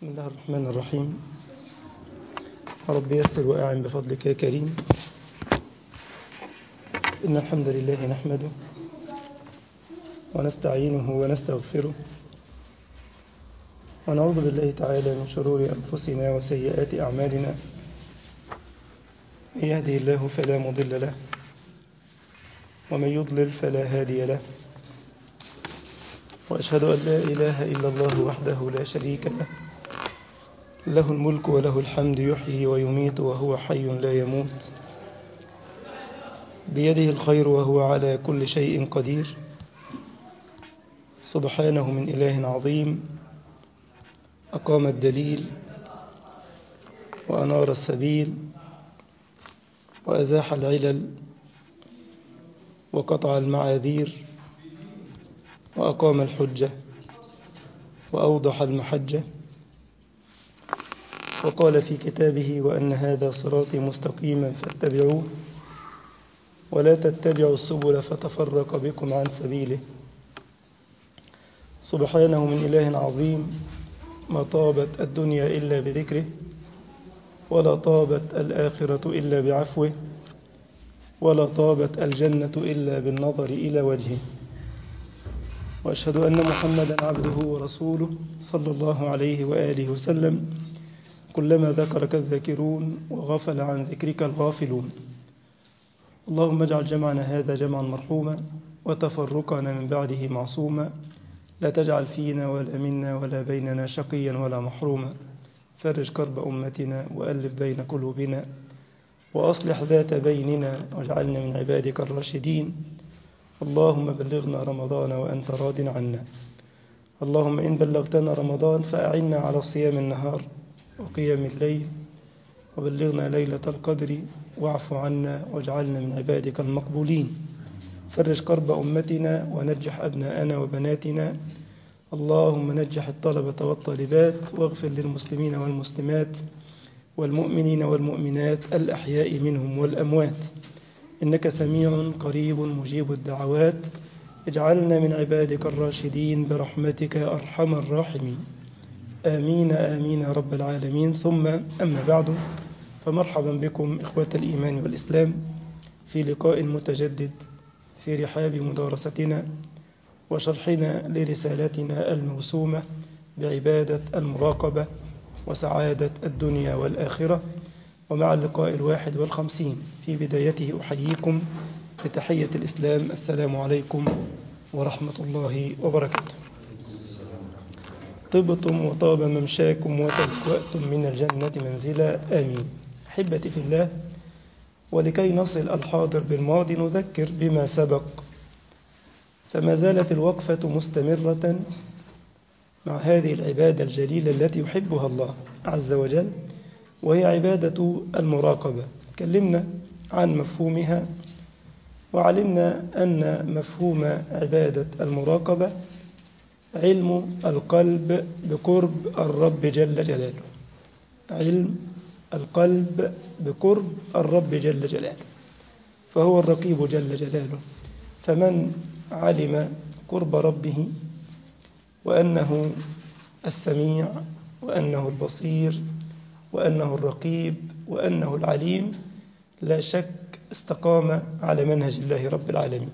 بسم الله الرحمن الرحيم رب يسر وأعن بفضلك يا كريم إن الحمد لله نحمده ونستعينه ونستغفره ونعوذ بالله تعالى من شرور أنفسنا وسيئات أعمالنا من يهده الله فلا مضل له ومن يضلل فلا هادي له وأشهد أن لا إله إلا الله وحده لا شريك له له الملك وله الحمد يحيي ويميت وهو حي لا يموت بيده الخير وهو على كل شيء قدير سبحانه من إله عظيم أقام الدليل وأنار السبيل وأزاح العلل وقطع المعاذير وأقام الحجة وأوضح المحجة وقال في كتابه وأن هذا صراطي مستقيما فاتبعوه ولا تتبعوا السبل فتفرق بكم عن سبيله سبحانه من إله عظيم ما طابت الدنيا إلا بذكره ولا طابت الآخرة إلا بعفوه ولا طابت الجنة إلا بالنظر إلى وجهه وأشهد أن محمدا عبده ورسوله صلى الله عليه وآله وسلم كلما ذكرك الذاكرون وغفل عن ذكرك الغافلون اللهم اجعل جمعنا هذا جمعا مرحوما وتفرقنا من بعده معصوما لا تجعل فينا ولا منا ولا بيننا شقيا ولا محروما فرج كرب أمتنا وألف بين قلوبنا وأصلح ذات بيننا واجعلنا من عبادك الراشدين اللهم بلغنا رمضان وأنت راض عنا اللهم إن بلغتنا رمضان فأعنا على صيام النهار وقيام الليل وبلغنا ليلة القدر واعف عنا واجعلنا من عبادك المقبولين فرج كرب أمتنا ونجح أبناءنا وبناتنا اللهم نجح الطلبة والطالبات واغفر للمسلمين والمسلمات والمؤمنين والمؤمنات الأحياء منهم والأموات إنك سميع قريب مجيب الدعوات اجعلنا من عبادك الراشدين برحمتك يا أرحم الراحمين آمين آمين يا رب العالمين ثم أما بعد فمرحبا بكم إخوة الإيمان والإسلام في لقاء متجدد في رحاب مدارستنا وشرحنا لرسالتنا الموسومة بعبادة المراقبة وسعادة الدنيا والآخرة ومع اللقاء الواحد والخمسين في بدايته أحييكم بتحية الإسلام السلام عليكم ورحمة الله وبركاته طبتم وطاب ممشاكم وتبوأتم من الجنة منزلا آمين أحبتي في الله ولكي نصل الحاضر بالماضي نذكر بما سبق فما زالت الوقفة مستمرة مع هذه العبادة الجليلة التي يحبها الله عز وجل وهي عبادة المراقبة تكلمنا عن مفهومها وعلمنا أن مفهوم عبادة المراقبة علم القلب بقرب الرب جل جلاله علم القلب بقرب الرب جل جلاله فهو الرقيب جل جلاله فمن علم قرب ربه وأنه السميع وأنه البصير وأنه الرقيب وأنه العليم لا شك استقام على منهج الله رب العالمين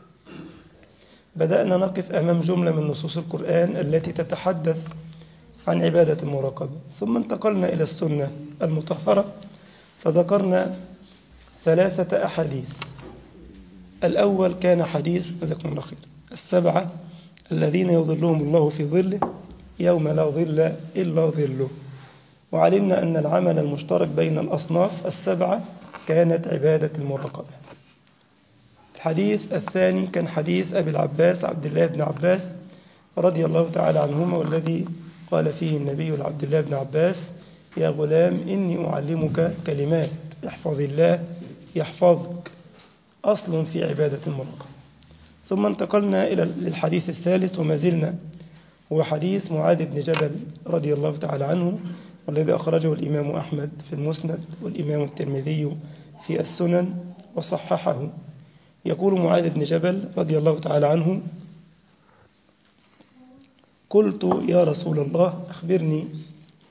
بدأنا نقف أمام جملة من نصوص القرآن التي تتحدث عن عبادة المراقبة ثم انتقلنا إلى السنة المطهرة فذكرنا ثلاثة أحاديث الأول كان حديث جزاكم الله خير السبعة الذين يظلهم الله في ظله يوم لا ظل إلا ظله وعلمنا أن العمل المشترك بين الأصناف السبعة كانت عبادة المراقبة الحديث الثاني كان حديث أبي العباس عبد الله بن عباس رضي الله تعالى عنهما والذي قال فيه النبي لعبد الله بن عباس يا غلام إني أعلمك كلمات احفظ الله يحفظك أصل في عبادة المراقبة ثم انتقلنا إلى الحديث الثالث وما زلنا هو حديث معاذ بن جبل رضي الله تعالى عنه والذي أخرجه الإمام أحمد في المسند والإمام الترمذي في السنن وصححه يقول معاذ بن جبل رضي الله تعالى عنه قلت يا رسول الله أخبرني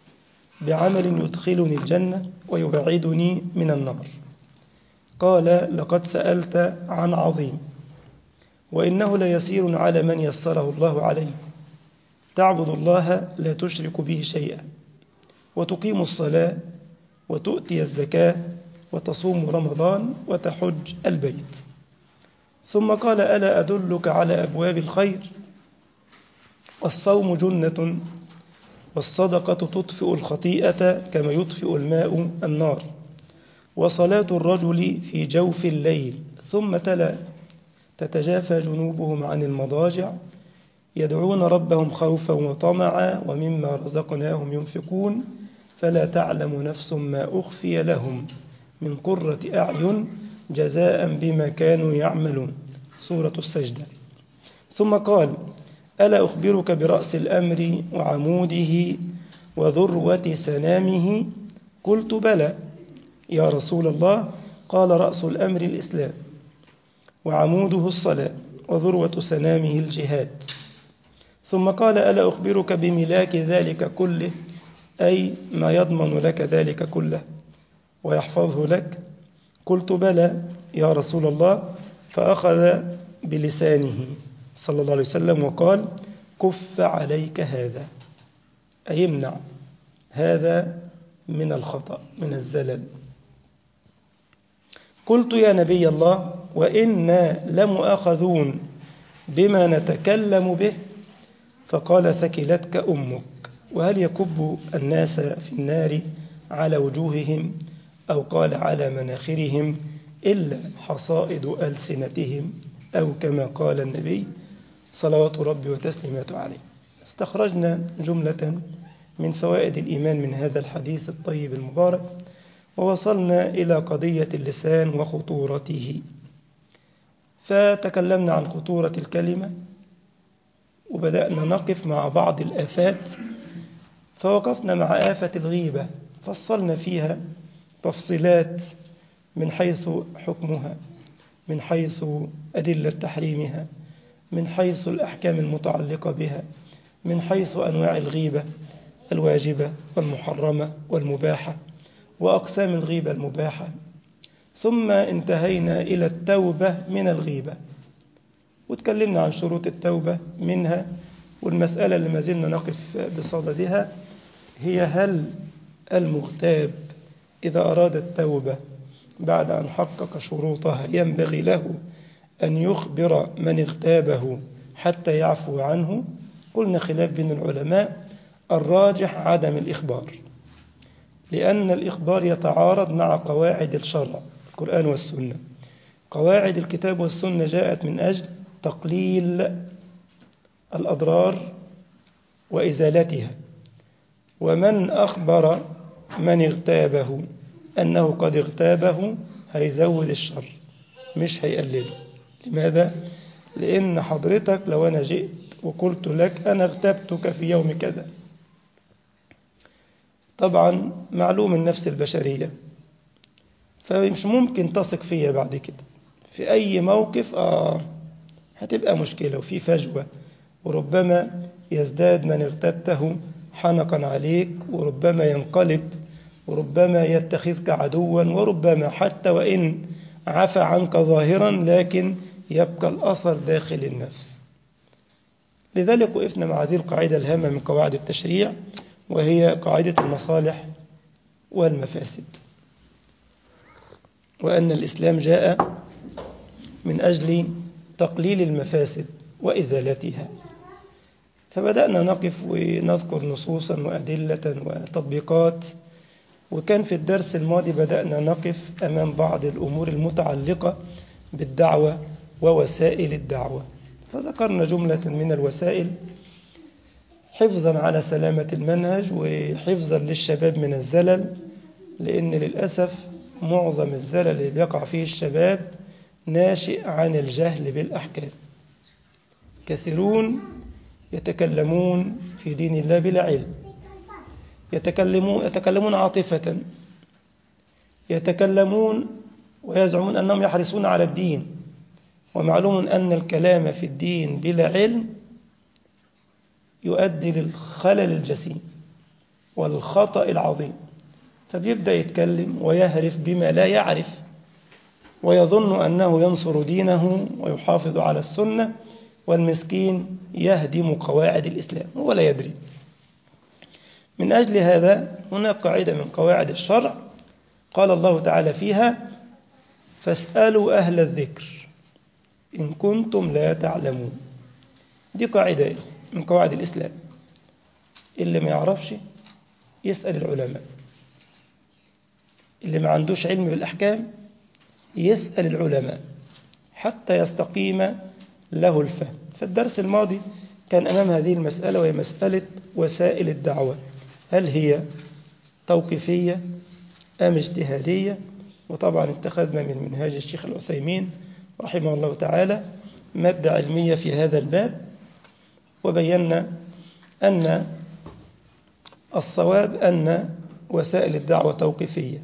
بعمل يدخلني الجنة ويبعدني من النار قال لقد سألت عن عظيم وإنه ليسير على من يسره الله عليه تعبد الله لا تشرك به شيئا وتقيم الصلاة وتؤتي الزكاة وتصوم رمضان وتحج البيت ثم قال ألا أدلك على أبواب الخير الصوم جنة والصدقة تطفئ الخطيئة كما يطفئ الماء النار وصلاة الرجل في جوف الليل ثم تلا تتجافى جنوبهم عن المضاجع يدعون ربهم خوفا وطمعا ومما رزقناهم ينفقون فلا تعلم نفس ما أخفي لهم من قرة أعين جزاء بما كانوا يعملون سورة السجدة ثم قال ألا أخبرك برأس الأمر وعموده وذروة سنامه قلت بلى يا رسول الله قال رأس الأمر الإسلام وعموده الصلاة وذروة سنامه الجهاد ثم قال ألا أخبرك بملاك ذلك كله أي ما يضمن لك ذلك كله ويحفظه لك قلت بلى يا رسول الله فأخذ بلسانه صلى الله عليه وسلم وقال كف عليك هذا أي امنع هذا من الخطأ من الزلل قلت يا نبي الله وإنا لمؤاخذون بما نتكلم به فقال ثكلتك أمك وهل يكب الناس في النار على وجوههم أو قال على مناخرهم إلا حصائد ألسنتهم أو كما قال النبي صلوات ربي وتسليماته عليه استخرجنا جملة من فوائد الإيمان من هذا الحديث الطيب المبارك ووصلنا إلى قضية اللسان وخطورته فتكلمنا عن خطورة الكلمة وبدأنا نقف مع بعض الآفات فوقفنا مع آفة الغيبة فصلنا فيها تفصيلات من حيث حكمها من حيث أدلة تحريمها من حيث الأحكام المتعلقة بها من حيث أنواع الغيبة الواجبة والمحرمة والمباحة وأقسام الغيبة المباحة ثم انتهينا إلى التوبة من الغيبة وتكلمنا عن شروط التوبة منها والمسألة اللي ما زلنا نقف بصددها هي هل المغتاب إذا أراد التوبة بعد أن حقق شروطها ينبغي له أن يخبر من اغتابه حتى يعفو عنه قلنا خلاف بين العلماء الراجح عدم الإخبار لأن الإخبار يتعارض مع قواعد الشرع القرآن والسنة قواعد الكتاب والسنة جاءت من أجل تقليل الأضرار وإزالتها ومن أخبر من اغتابه أنه قد اغتابه هيزود الشر مش هيقلله لماذا؟ لأن حضرتك لو أنا جئت وقلت لك أنا اغتبتك في يوم كذا طبعا معلوم النفس البشرية فمش ممكن تثق فيا بعد كده في أي موقف آه هتبقى مشكلة وفي فجوة وربما يزداد من اغتبته حنقا عليك وربما ينقلب وربما يتخذك عدوا وربما حتى وإن عفى عنك ظاهرا لكن يبقى الأثر داخل النفس لذلك وقفنا مع هذه القاعدة الهامة من قواعد التشريع وهي قاعدة المصالح والمفاسد وأن الإسلام جاء من أجل تقليل المفاسد وإزالتها فبدأنا نقف ونذكر نصوصا وأدلة وتطبيقات وكان في الدرس الماضي بدأنا نقف أمام بعض الأمور المتعلقة بالدعوة ووسائل الدعوة فذكرنا جملة من الوسائل حفظا على سلامة المنهج وحفظا للشباب من الزلل لأن للأسف معظم الزلل اللي بيقع فيه الشباب ناشئ عن الجهل بالأحكام كثيرون يتكلمون في دين الله بلا علم يتكلمون, يتكلمون عاطفة يتكلمون ويزعمون أنهم يحرصون على الدين ومعلوم أن الكلام في الدين بلا علم يؤدي للخلل الجسيم والخطأ العظيم فبيبدأ يتكلم ويهرف بما لا يعرف ويظن أنه ينصر دينه ويحافظ على السنة والمسكين يهدم قواعد الإسلام ولا يدري من أجل هذا هناك قاعدة من قواعد الشرع قال الله تعالى فيها فاسألوا أهل الذكر إن كنتم لا تعلمون دي قاعدة من قواعد الإسلام اللي ما يعرفش يسأل العلماء اللي ما عندوش علم بالأحكام يسأل العلماء حتى يستقيم له الفهم فالدرس الماضي كان أمام هذه المسألة وهي مسألة وسائل الدعوة هل هي توقيفية أم اجتهادية وطبعا اتخذنا من منهاج الشيخ العثيمين رحمه الله تعالى مادة علمية في هذا الباب وبينا أن الصواب أن وسائل الدعوة توقيفية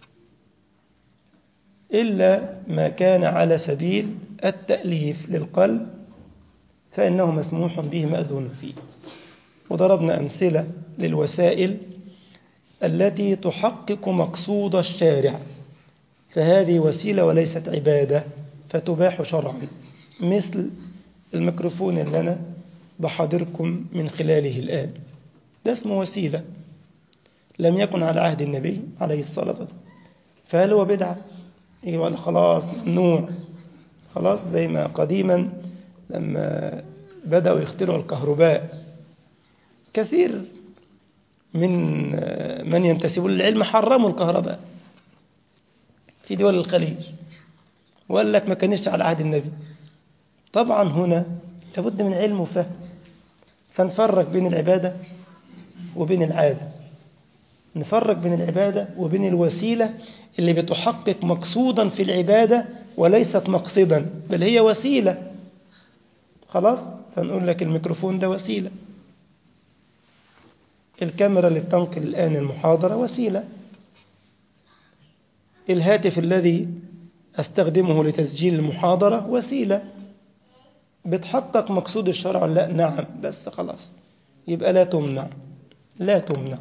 إلا ما كان على سبيل التأليف للقلب فإنه مسموح به مأذون فيه وضربنا أمثلة للوسائل التي تحقق مقصود الشارع فهذه وسيلة وليست عبادة فتباح شرعا مثل الميكروفون اللي أنا بحضركم من خلاله الآن ده اسمه وسيلة لم يكن على عهد النبي عليه الصلاة والسلام فهل هو بدعة؟ يقول خلاص ممنوع خلاص زي ما قديما لما بدأوا يخترعوا الكهرباء كثير من من ينتسبون للعلم حرموا الكهرباء في دول الخليج وقال لك ما كانش على عهد النبي طبعا هنا لابد من علم وفهم فنفرق بين العبادة وبين العادة نفرق بين العبادة وبين الوسيلة اللي بتحقق مقصودا في العبادة وليست مقصدا بل هي وسيلة خلاص فنقول لك الميكروفون ده وسيلة الكاميرا اللي بتنقل الآن المحاضرة وسيلة الهاتف الذي أستخدمه لتسجيل المحاضرة وسيلة بتحقق مقصود الشرع لا نعم بس خلاص يبقى لا تمنع لا تمنع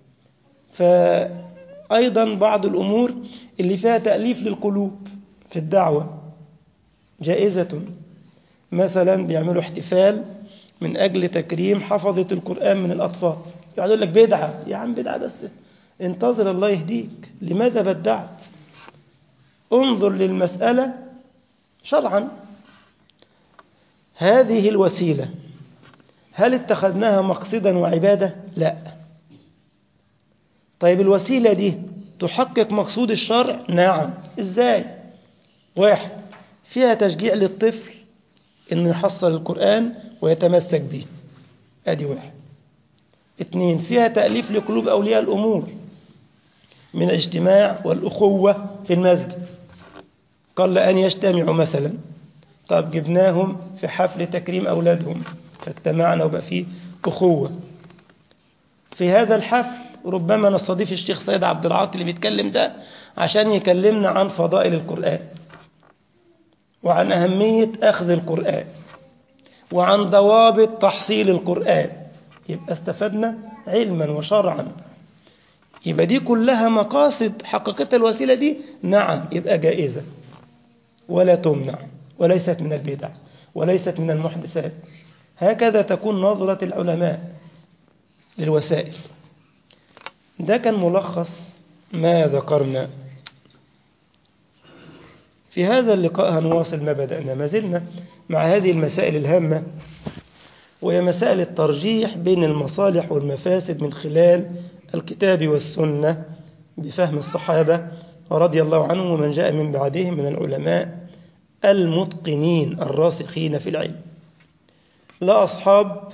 فأيضا بعض الأمور اللي فيها تأليف للقلوب في الدعوة جائزة مثلا بيعملوا احتفال من أجل تكريم حفظة القرآن من الأطفال يقعدوا لك بدعة يا عم بدعة بس انتظر الله يهديك لماذا بدعت انظر للمسألة شرعا هذه الوسيلة هل اتخذناها مقصدا وعبادة لا طيب الوسيلة دي تحقق مقصود الشرع نعم ازاي واحد فيها تشجيع للطفل انه يحصل القرآن ويتمسك به ادي واحد اثنين فيها تأليف لقلوب أولياء الأمور من الاجتماع والأخوة في المسجد قل أن يجتمعوا مثلا طب جبناهم في حفل تكريم أولادهم فاجتمعنا وبقى فيه أخوة في هذا الحفل ربما نستضيف الشيخ سيد عبد العاطي اللي بيتكلم ده عشان يكلمنا عن فضائل القرآن وعن أهمية أخذ القرآن وعن ضوابط تحصيل القرآن يبقى استفدنا علما وشرعا يبقى دي كلها مقاصد حققتها الوسيلة دي نعم يبقى جائزة ولا تمنع وليست من البدع وليست من المحدثات هكذا تكون نظرة العلماء للوسائل ده كان ملخص ما ذكرنا في هذا اللقاء هنواصل ما بدأنا ما زلنا مع هذه المسائل الهامة وهي مسائل الترجيح بين المصالح والمفاسد من خلال الكتاب والسنة بفهم الصحابة رضي الله عنهم ومن جاء من بعدهم من العلماء المتقنين الراسخين في العلم لا أصحاب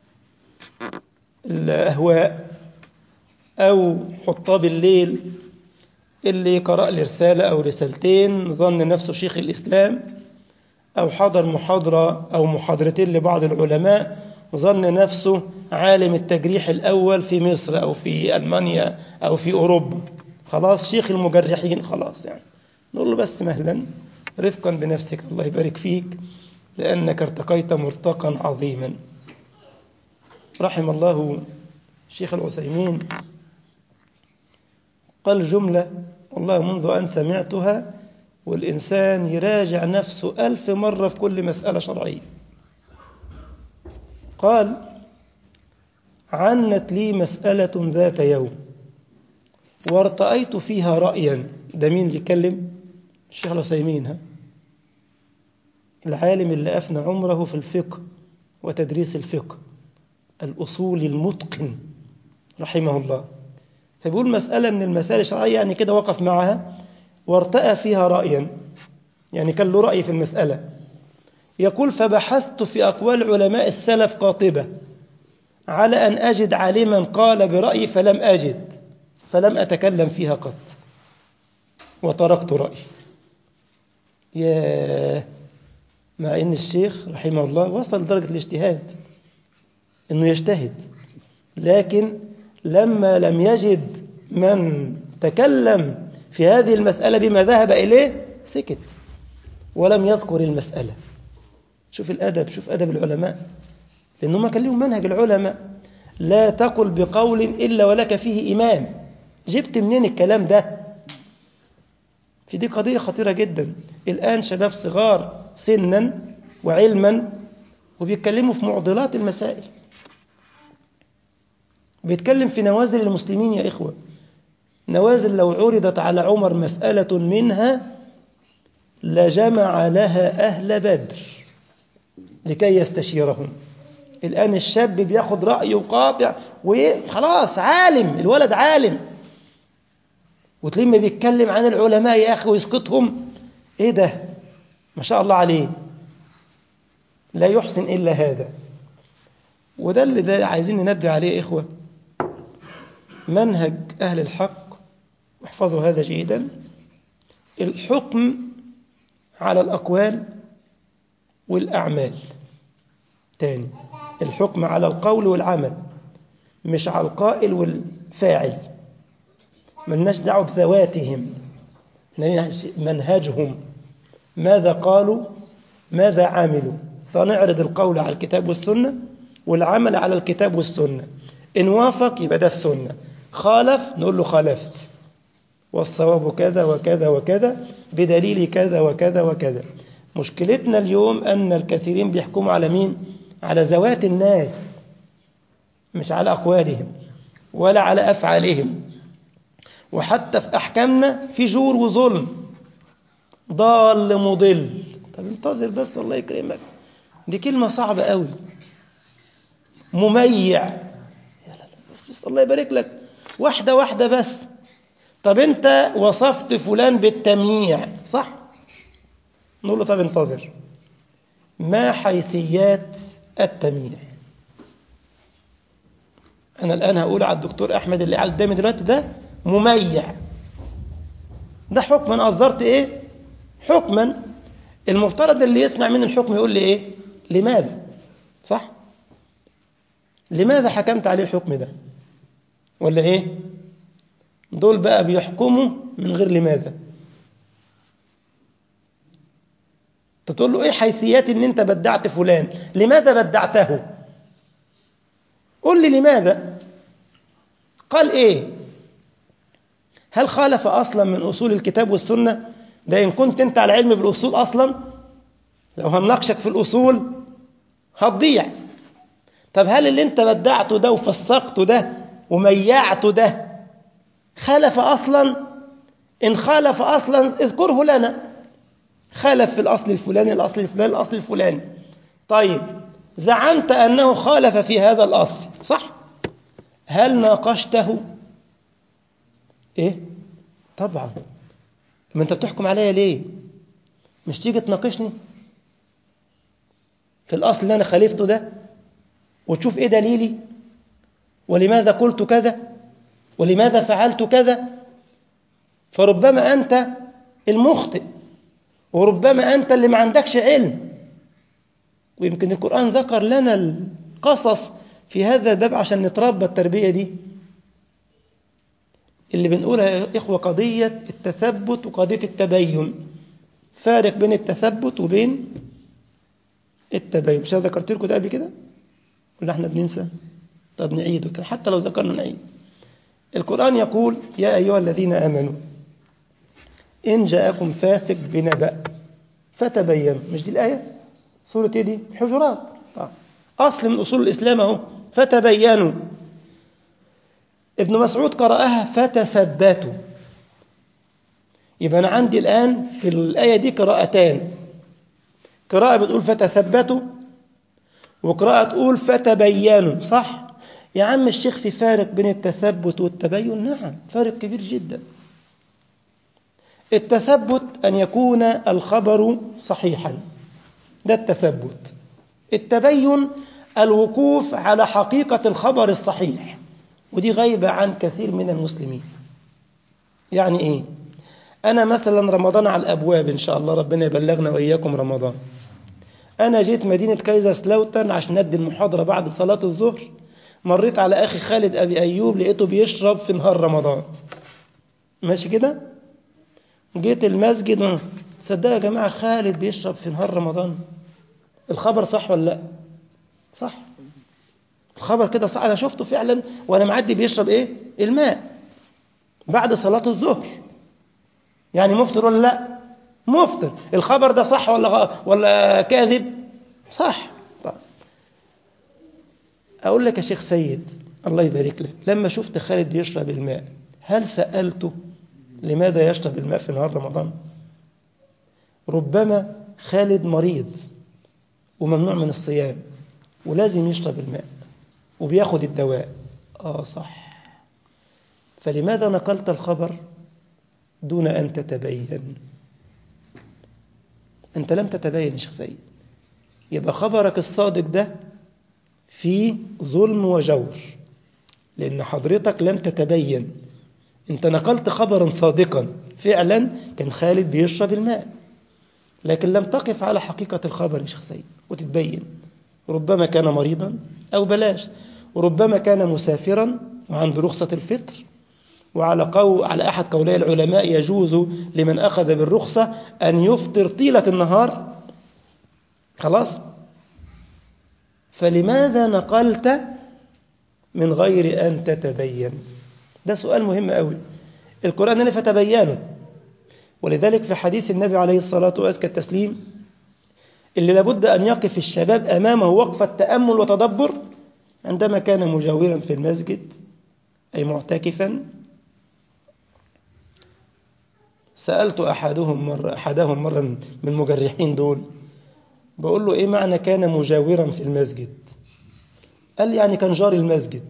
الأهواء أو حطاب الليل اللي قرأ لي رسالة أو رسالتين ظن نفسه شيخ الإسلام أو حضر محاضرة أو محاضرتين لبعض العلماء ظن نفسه عالم التجريح الأول في مصر أو في ألمانيا أو في أوروبا خلاص شيخ المجرحين خلاص يعني نقول له بس مهلا رفقا بنفسك الله يبارك فيك لأنك ارتقيت مرتقا عظيما رحم الله شيخ العثيمين قال جملة والله منذ أن سمعتها والإنسان يراجع نفسه ألف مرة في كل مسألة شرعية قال عنت لي مسألة ذات يوم وارتأيت فيها رأيا ده مين اللي يكلم الشيخ العثيمين ها العالم اللي أفنى عمره في الفقه وتدريس الفقه الأصول المتقن رحمه الله فبيقول مسألة من المسائل الشرعية يعني كده وقف معها وارتأى فيها رأيا يعني كان له رأي في المسألة يقول فبحثت في أقوال علماء السلف قاطبة على أن أجد عالما قال برأيي فلم أجد فلم أتكلم فيها قط وتركت رأيي يا مع أن الشيخ رحمه الله وصل لدرجة الاجتهاد أنه يجتهد لكن لما لم يجد من تكلم في هذه المسألة بما ذهب إليه سكت ولم يذكر المسألة شوف الأدب شوف أدب العلماء لأنهم كان لهم منهج العلماء لا تقل بقول إلا ولك فيه إمام جبت منين الكلام ده في دي قضية خطيرة جدا الآن شباب صغار سنا وعلما وبيتكلموا في معضلات المسائل بيتكلم في نوازل المسلمين يا إخوة نوازل لو عرضت على عمر مسألة منها لجمع لها أهل بدر لكي يستشيرهم الآن الشاب بياخد رأيه وقاطع وخلاص عالم الولد عالم وتلاقيه ما بيتكلم عن العلماء يا أخي ويسقطهم إيه ده ما شاء الله عليه لا يحسن إلا هذا وده اللي ده عايزين ننبه عليه يا إخوة منهج أهل الحق واحفظوا هذا جيدا الحكم على الأقوال والأعمال تاني الحكم على القول والعمل مش على القائل والفاعل ملناش دعوة بذواتهم منهجهم ماذا قالوا ماذا عملوا فنعرض القول على الكتاب والسنة والعمل على الكتاب والسنة إن وافق يبقى ده السنة خالف نقول له خالفت والصواب كذا وكذا وكذا بدليل كذا وكذا وكذا مشكلتنا اليوم أن الكثيرين بيحكموا على مين؟ على ذوات الناس مش على أقوالهم ولا على أفعالهم وحتى في أحكامنا في جور وظلم ضال مضل طب انتظر بس الله يكرمك دي كلمة صعبة قوي مميع يا لا لا بس, بس الله يبارك لك واحدة واحدة بس طب انت وصفت فلان بالتمييع صح نقول له طب انتظر ما حيثيات التمييع انا الان هقول على الدكتور احمد اللي قاعد قدامي دلوقتي ده مميع ده حكم انا اصدرت ايه حكما المفترض اللي يسمع من الحكم يقول لي ايه لماذا صح لماذا حكمت عليه الحكم ده ولا ايه دول بقى بيحكموا من غير لماذا تقول له ايه حيثيات ان انت بدعت فلان لماذا بدعته قل لي لماذا قال ايه هل خالف اصلا من اصول الكتاب والسنه ده ان كنت انت على علم بالاصول اصلا لو هنناقشك في الاصول هتضيع طب هل اللي انت بدعته ده وفسقته ده وميعته ده خالف اصلا ان خالف اصلا اذكره لنا خالف في الاصل الفلاني الاصل الفلاني الاصل الفلاني طيب زعمت انه خالف في هذا الاصل صح هل ناقشته ايه طبعا ما انت بتحكم عليا ليه مش تيجي تناقشني في الاصل اللي انا خالفته ده وتشوف ايه دليلي ولماذا قلت كذا ولماذا فعلت كذا فربما انت المخطئ وربما انت اللي ما عندكش علم ويمكن القران ذكر لنا القصص في هذا الباب عشان نتربى التربيه دي اللي بنقولها يا إخوة قضية التثبت وقضية التبين فارق بين التثبت وبين التبين مش أنا ذكرت لكم ده قبل كده ولا احنا بننسى طب نعيده كده حتى لو ذكرنا نعيد القرآن يقول يا أيها الذين آمنوا إن جاءكم فاسق بنبأ فتبينوا مش دي الآية سورة إيه دي حجرات طيب. أصل من أصول الإسلام أهو فتبينوا ابن مسعود قرأها فتثبتوا يبقى أنا عندي الآن في الآية دي قراءتان قراءة بتقول فتثبتوا وقراءة تقول فتبينوا صح يا عم الشيخ في فارق بين التثبت والتبين نعم فارق كبير جدا التثبت أن يكون الخبر صحيحا ده التثبت التبين الوقوف على حقيقة الخبر الصحيح ودي غايبة عن كثير من المسلمين يعني إيه أنا مثلا رمضان على الأبواب إن شاء الله ربنا يبلغنا وإياكم رمضان أنا جيت مدينة كايزر سلاوتن عشان أدي المحاضرة بعد صلاة الظهر مريت على أخي خالد أبي أيوب لقيته بيشرب في نهار رمضان ماشي كده جيت المسجد صدق يا جماعة خالد بيشرب في نهار رمضان الخبر صح ولا لا صح الخبر كده صح أنا شفته فعلا وأنا معدي بيشرب إيه الماء بعد صلاة الظهر يعني مفطر ولا لا مفطر الخبر ده صح ولا غ... ولا كاذب صح طيب. أقول لك يا شيخ سيد الله يبارك لك لما شفت خالد بيشرب الماء هل سألته لماذا يشرب الماء في نهار رمضان ربما خالد مريض وممنوع من الصيام ولازم يشرب الماء وبياخد الدواء آه صح فلماذا نقلت الخبر دون أن تتبين أنت لم تتبين يا شيخ سيد يبقى خبرك الصادق ده في ظلم وجور لأن حضرتك لم تتبين أنت نقلت خبرا صادقا فعلا كان خالد بيشرب الماء لكن لم تقف على حقيقة الخبر يا شيخ سيد وتتبين ربما كان مريضا أو بلاش وربما كان مسافرا وعنده رخصة الفطر وعلى قو على أحد قولي العلماء يجوز لمن أخذ بالرخصة أن يفطر طيلة النهار خلاص فلماذا نقلت من غير أن تتبين ده سؤال مهم قوي القرآن قال فتبينوا ولذلك في حديث النبي عليه الصلاة وأزكى التسليم اللي لابد أن يقف الشباب أمامه وقفة تأمل وتدبر عندما كان مجاورا في المسجد أي معتكفا سألت أحدهم مرة أحدهم مرة من المجرحين دول بقول له إيه معنى كان مجاورا في المسجد قال لي يعني كان جار المسجد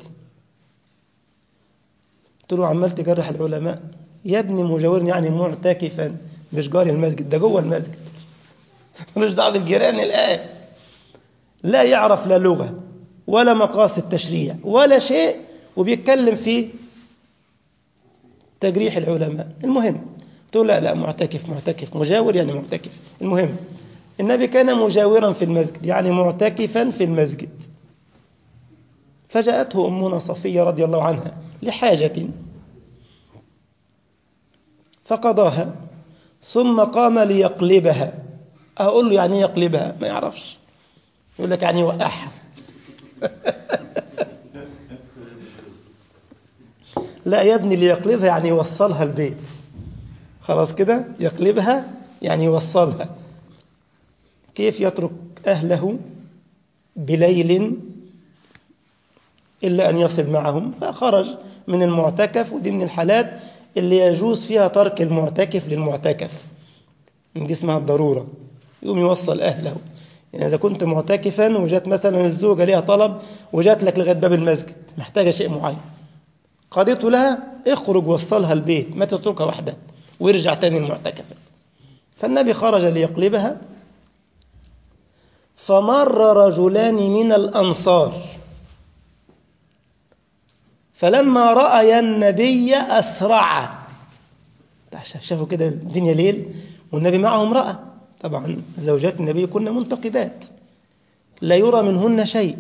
قلت له عمال تجرح العلماء يا ابني مجاورا يعني معتكفا مش جار المسجد ده جوه المسجد ملوش دعوه بالجيران الآن لا يعرف لا لغة ولا مقاصد تشريع ولا شيء وبيتكلم في تجريح العلماء المهم تقول لا لا معتكف معتكف مجاور يعني معتكف المهم النبي كان مجاورا في المسجد يعني معتكفا في المسجد فجاءته أمنا صفية رضي الله عنها لحاجة فقضاها ثم قام ليقلبها أقول له يعني يقلبها ما يعرفش يقول لك يعني يوقعها لا يا ابني ليقلبها يعني يوصلها البيت خلاص كده يقلبها يعني يوصلها كيف يترك أهله بليل إلا أن يصل معهم فخرج من المعتكف ودي من الحالات اللي يجوز فيها ترك المعتكف للمعتكف دي اسمها الضرورة يقوم يوصل أهله يعني إذا كنت معتكفا وجات مثلا الزوجة ليها طلب وجات لك لغاية باب المسجد محتاجة شيء معين قضيت لها اخرج وصلها البيت ما تتركها وحدها ويرجع تاني المعتكف فالنبي خرج ليقلبها فمر رجلان من الأنصار فلما رأي النبي أسرع شافوا كده الدنيا ليل والنبي معه امرأة طبعا زوجات النبي كنا منتقبات لا يرى منهن شيء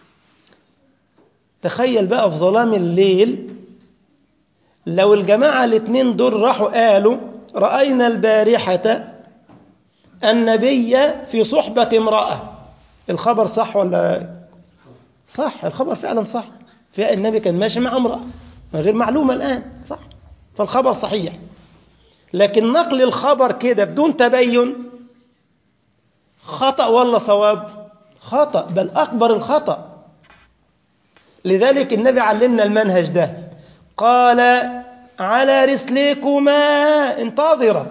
تخيل بقى في ظلام الليل لو الجماعة الاثنين دول راحوا قالوا رأينا البارحة النبي في صحبة امرأة الخبر صح ولا صح الخبر فعلا صح في النبي كان ماشي مع امرأة غير معلومة الآن صح فالخبر صحيح لكن نقل الخبر كده بدون تبين خطأ ولا صواب خطأ بل أكبر الخطأ لذلك النبي علمنا المنهج ده قال على رسلكما انتظرا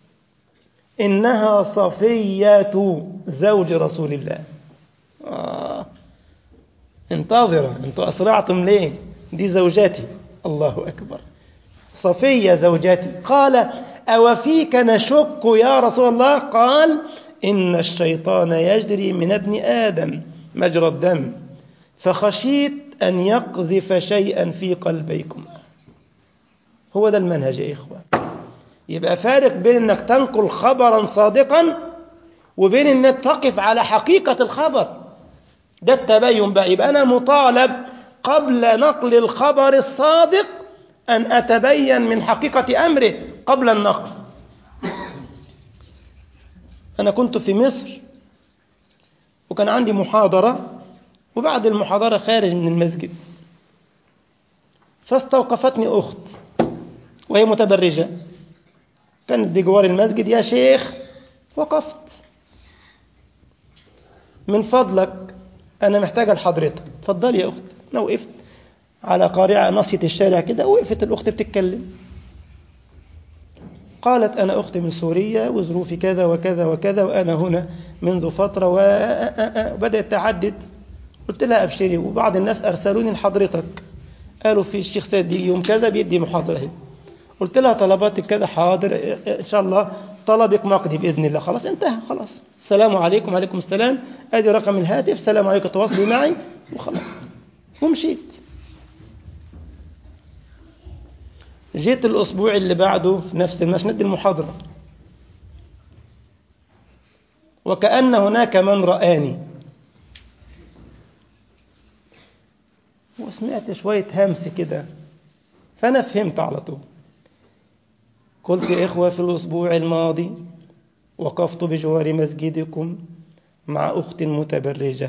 إنها صفية زوج رسول الله آه. انتظرا انتوا أسرعتم ليه دي زوجتي الله أكبر صفية زوجتي قال أو فيك نشك يا رسول الله قال إن الشيطان يجري من ابن آدم مجرى الدم فخشيت أن يقذف شيئا في قلبيكم هو ده المنهج يا إخوة يبقى فارق بين أنك تنقل خبرا صادقا وبين أنك تقف على حقيقة الخبر ده التبين بقى يبقى أنا مطالب قبل نقل الخبر الصادق أن أتبين من حقيقة أمره قبل النقل أنا كنت في مصر وكان عندي محاضرة وبعد المحاضرة خارج من المسجد فاستوقفتني أخت وهي متبرجة كانت بجوار المسجد يا شيخ وقفت من فضلك أنا محتاجة لحضرتك اتفضلي يا أخت أنا وقفت على قارعة ناصية الشارع كده وقفت الأخت بتتكلم قالت أنا أخت من سوريا وظروفي كذا وكذا وكذا وأنا هنا منذ فترة وبدأت تعدد قلت لها أبشري وبعض الناس أرسلوني لحضرتك قالوا في الشيخ سيد يوم كذا بيدي محاضرة هنا قلت لها طلباتك كذا حاضر إن شاء الله طلبك مقضي بإذن الله خلاص انتهى خلاص السلام عليكم وعليكم السلام أدي رقم الهاتف السلام عليكم تواصلي معي وخلاص ومشيت جيت الأسبوع اللي بعده في نفس المشهد المحاضرة وكأن هناك من رآني وسمعت شوية همس كده فأنا فهمت على طول قلت يا إخوة في الأسبوع الماضي وقفت بجوار مسجدكم مع أخت متبرجة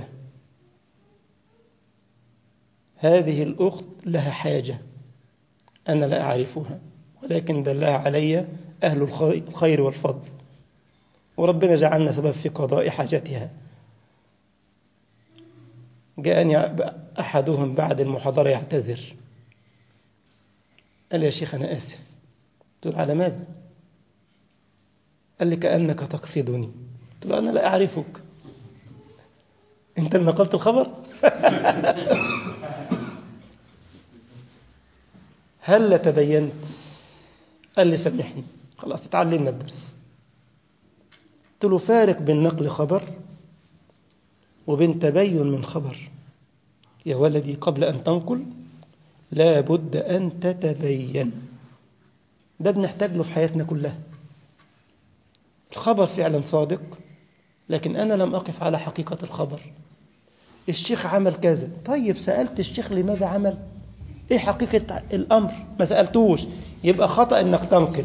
هذه الأخت لها حاجة أنا لا أعرفها ولكن دلها علي أهل الخير والفضل وربنا جعلنا سبب في قضاء حاجتها جاءني أحدهم بعد المحاضرة يعتذر قال يا شيخ أنا آسف قلت له على ماذا قال لي كأنك تقصدني قلت له أنا لا أعرفك أنت اللي نقلت الخبر هل تبينت قال لي سامحني خلاص اتعلمنا الدرس قلت له فارق بين نقل خبر وبين تبين من خبر يا ولدي قبل أن تنقل لا بد أن تتبين ده بنحتاج له في حياتنا كلها الخبر فعلا صادق لكن أنا لم أقف على حقيقة الخبر الشيخ عمل كذا طيب سألت الشيخ لماذا عمل ايه حقيقة الأمر ما سألتوش يبقى خطأ انك تنقل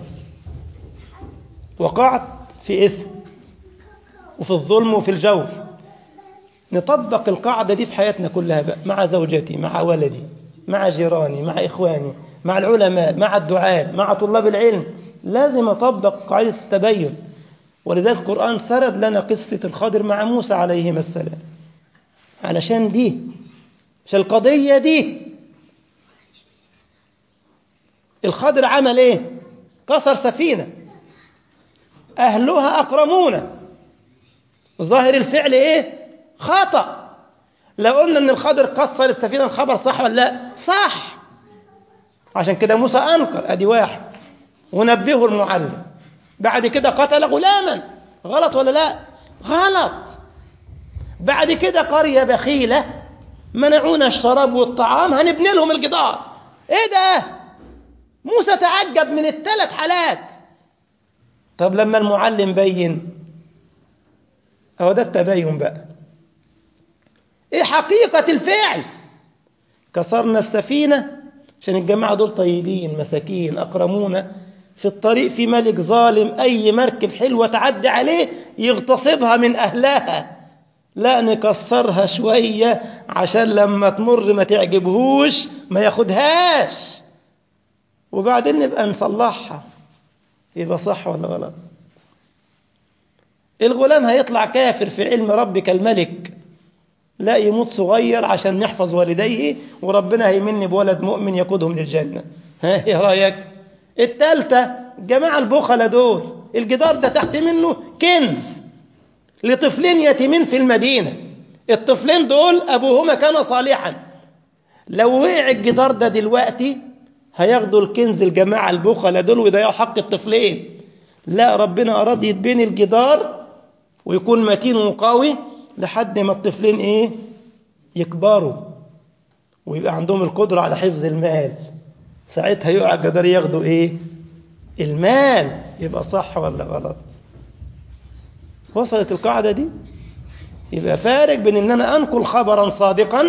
وقعت في إثم وفي الظلم وفي الجور نطبق القاعدة دي في حياتنا كلها بقى مع زوجتي مع ولدي مع جيراني مع إخواني مع العلماء مع الدعاء مع طلاب العلم لازم أطبق قاعدة التبين ولذلك القرآن سرد لنا قصة الخضر مع موسى عليهما السلام علشان دي عشان القضية دي الخضر عمل ايه كسر سفينة أهلها أكرمونا ظاهر الفعل ايه خطأ لو قلنا ان الخضر كسر السفينة الخبر صح ولا لا صح عشان كده موسى أنكر أدي واحد ونبهه المعلم بعد كده قتل غلاما غلط ولا لا غلط بعد كده قرية بخيلة منعونا الشراب والطعام هنبني لهم الجدار ايه ده موسى تعجب من الثلاث حالات طب لما المعلم بين اهو ده التبين بقى ايه حقيقة الفعل كسرنا السفينة عشان الجماعة دول طيبين مساكين أكرمونا في الطريق في ملك ظالم أي مركب حلوة تعدي عليه يغتصبها من أهلها لا نكسرها شوية عشان لما تمر ما تعجبهوش ما ياخدهاش وبعدين نبقى نصلحها يبقى صح ولا غلط الغلام هيطلع كافر في علم ربك الملك لا يموت صغير عشان نحفظ والديه وربنا هيمن بولد مؤمن يقودهم للجنة ها ايه رأيك التالتة جماعة البخلة دول الجدار ده تحت منه كنز لطفلين يتيمين في المدينة الطفلين دول أبوهما كان صالحا لو وقع الجدار ده دلوقتي هياخدوا الكنز الجماعة البخلة دول ويضيعوا حق الطفلين لا ربنا أراد يتبني الجدار ويكون متين وقوي لحد ما الطفلين إيه يكبروا ويبقى عندهم القدرة على حفظ المال ساعتها يقع الجدار ياخدوا إيه المال يبقى صح ولا غلط وصلت القاعدة دي يبقى فارق بين ان انا انقل خبرا صادقا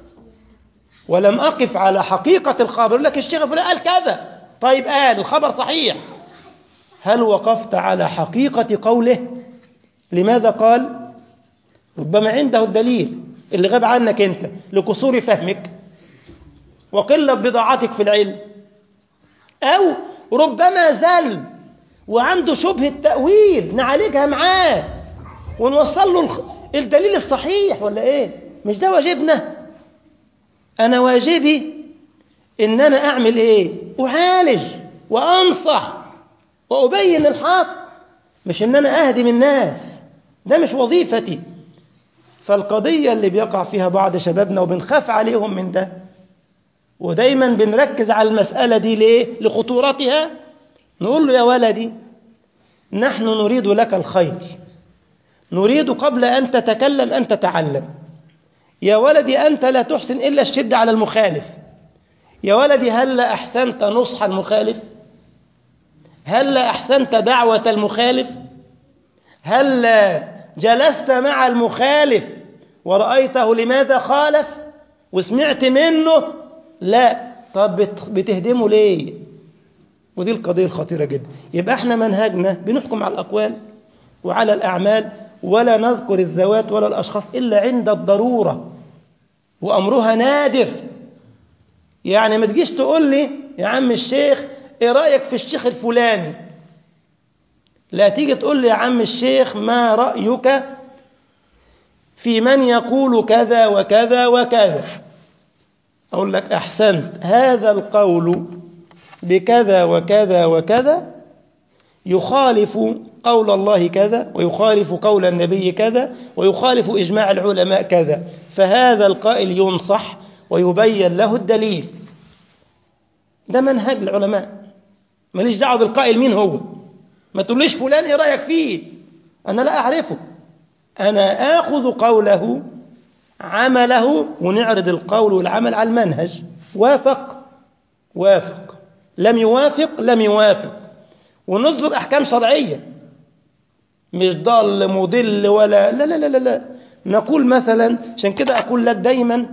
ولم اقف على حقيقة الخبر يقول لك الشيخ فلان قال كذا طيب قال الخبر صحيح هل وقفت على حقيقة قوله لماذا قال ربما عنده الدليل اللي غاب عنك انت لقصور فهمك وقلة بضاعتك في العلم او ربما زل وعنده شبهة تأويل نعالجها معاه ونوصل له الدليل الصحيح ولا ايه مش ده واجبنا انا واجبي ان انا اعمل ايه اعالج وانصح وابين الحق مش ان انا اهدم الناس ده مش وظيفتي فالقضية اللي بيقع فيها بعض شبابنا وبنخاف عليهم من ده ودايما بنركز على المسألة دي ليه لخطورتها نقول له يا ولدي نحن نريد لك الخير نريد قبل أن تتكلم أن تتعلم يا ولدي أنت لا تحسن إلا الشد على المخالف يا ولدي هل أحسنت نصح المخالف هل أحسنت دعوة المخالف هل جلست مع المخالف ورأيته لماذا خالف وسمعت منه لا طب بتهدمه ليه ودي القضية الخطيرة جدا يبقى احنا منهجنا بنحكم على الأقوال وعلى الأعمال ولا نذكر الذوات ولا الأشخاص إلا عند الضرورة وأمرها نادر يعني ما تجيش تقول لي يا عم الشيخ ايه رأيك في الشيخ الفلاني لا تيجي تقول لي يا عم الشيخ ما رأيك في من يقول كذا وكذا وكذا أقول لك أحسنت هذا القول بكذا وكذا وكذا يخالف قول الله كذا ويخالف قول النبي كذا ويخالف إجماع العلماء كذا فهذا القائل ينصح ويبين له الدليل ده منهج العلماء ماليش دعوه بالقائل مين هو ما تقوليش فلان ايه رايك فيه انا لا اعرفه انا اخذ قوله عمله ونعرض القول والعمل على المنهج وافق وافق لم يوافق لم يوافق ونصدر احكام شرعيه مش ضال مضل ولا لا لا لا لا, لا. نقول مثلا عشان كده اقول لك دايما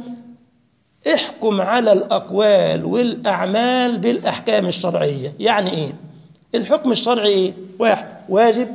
احكم على الأقوال والأعمال بالأحكام الشرعية يعني إيه؟ الحكم الشرعي إيه؟ واحد واجب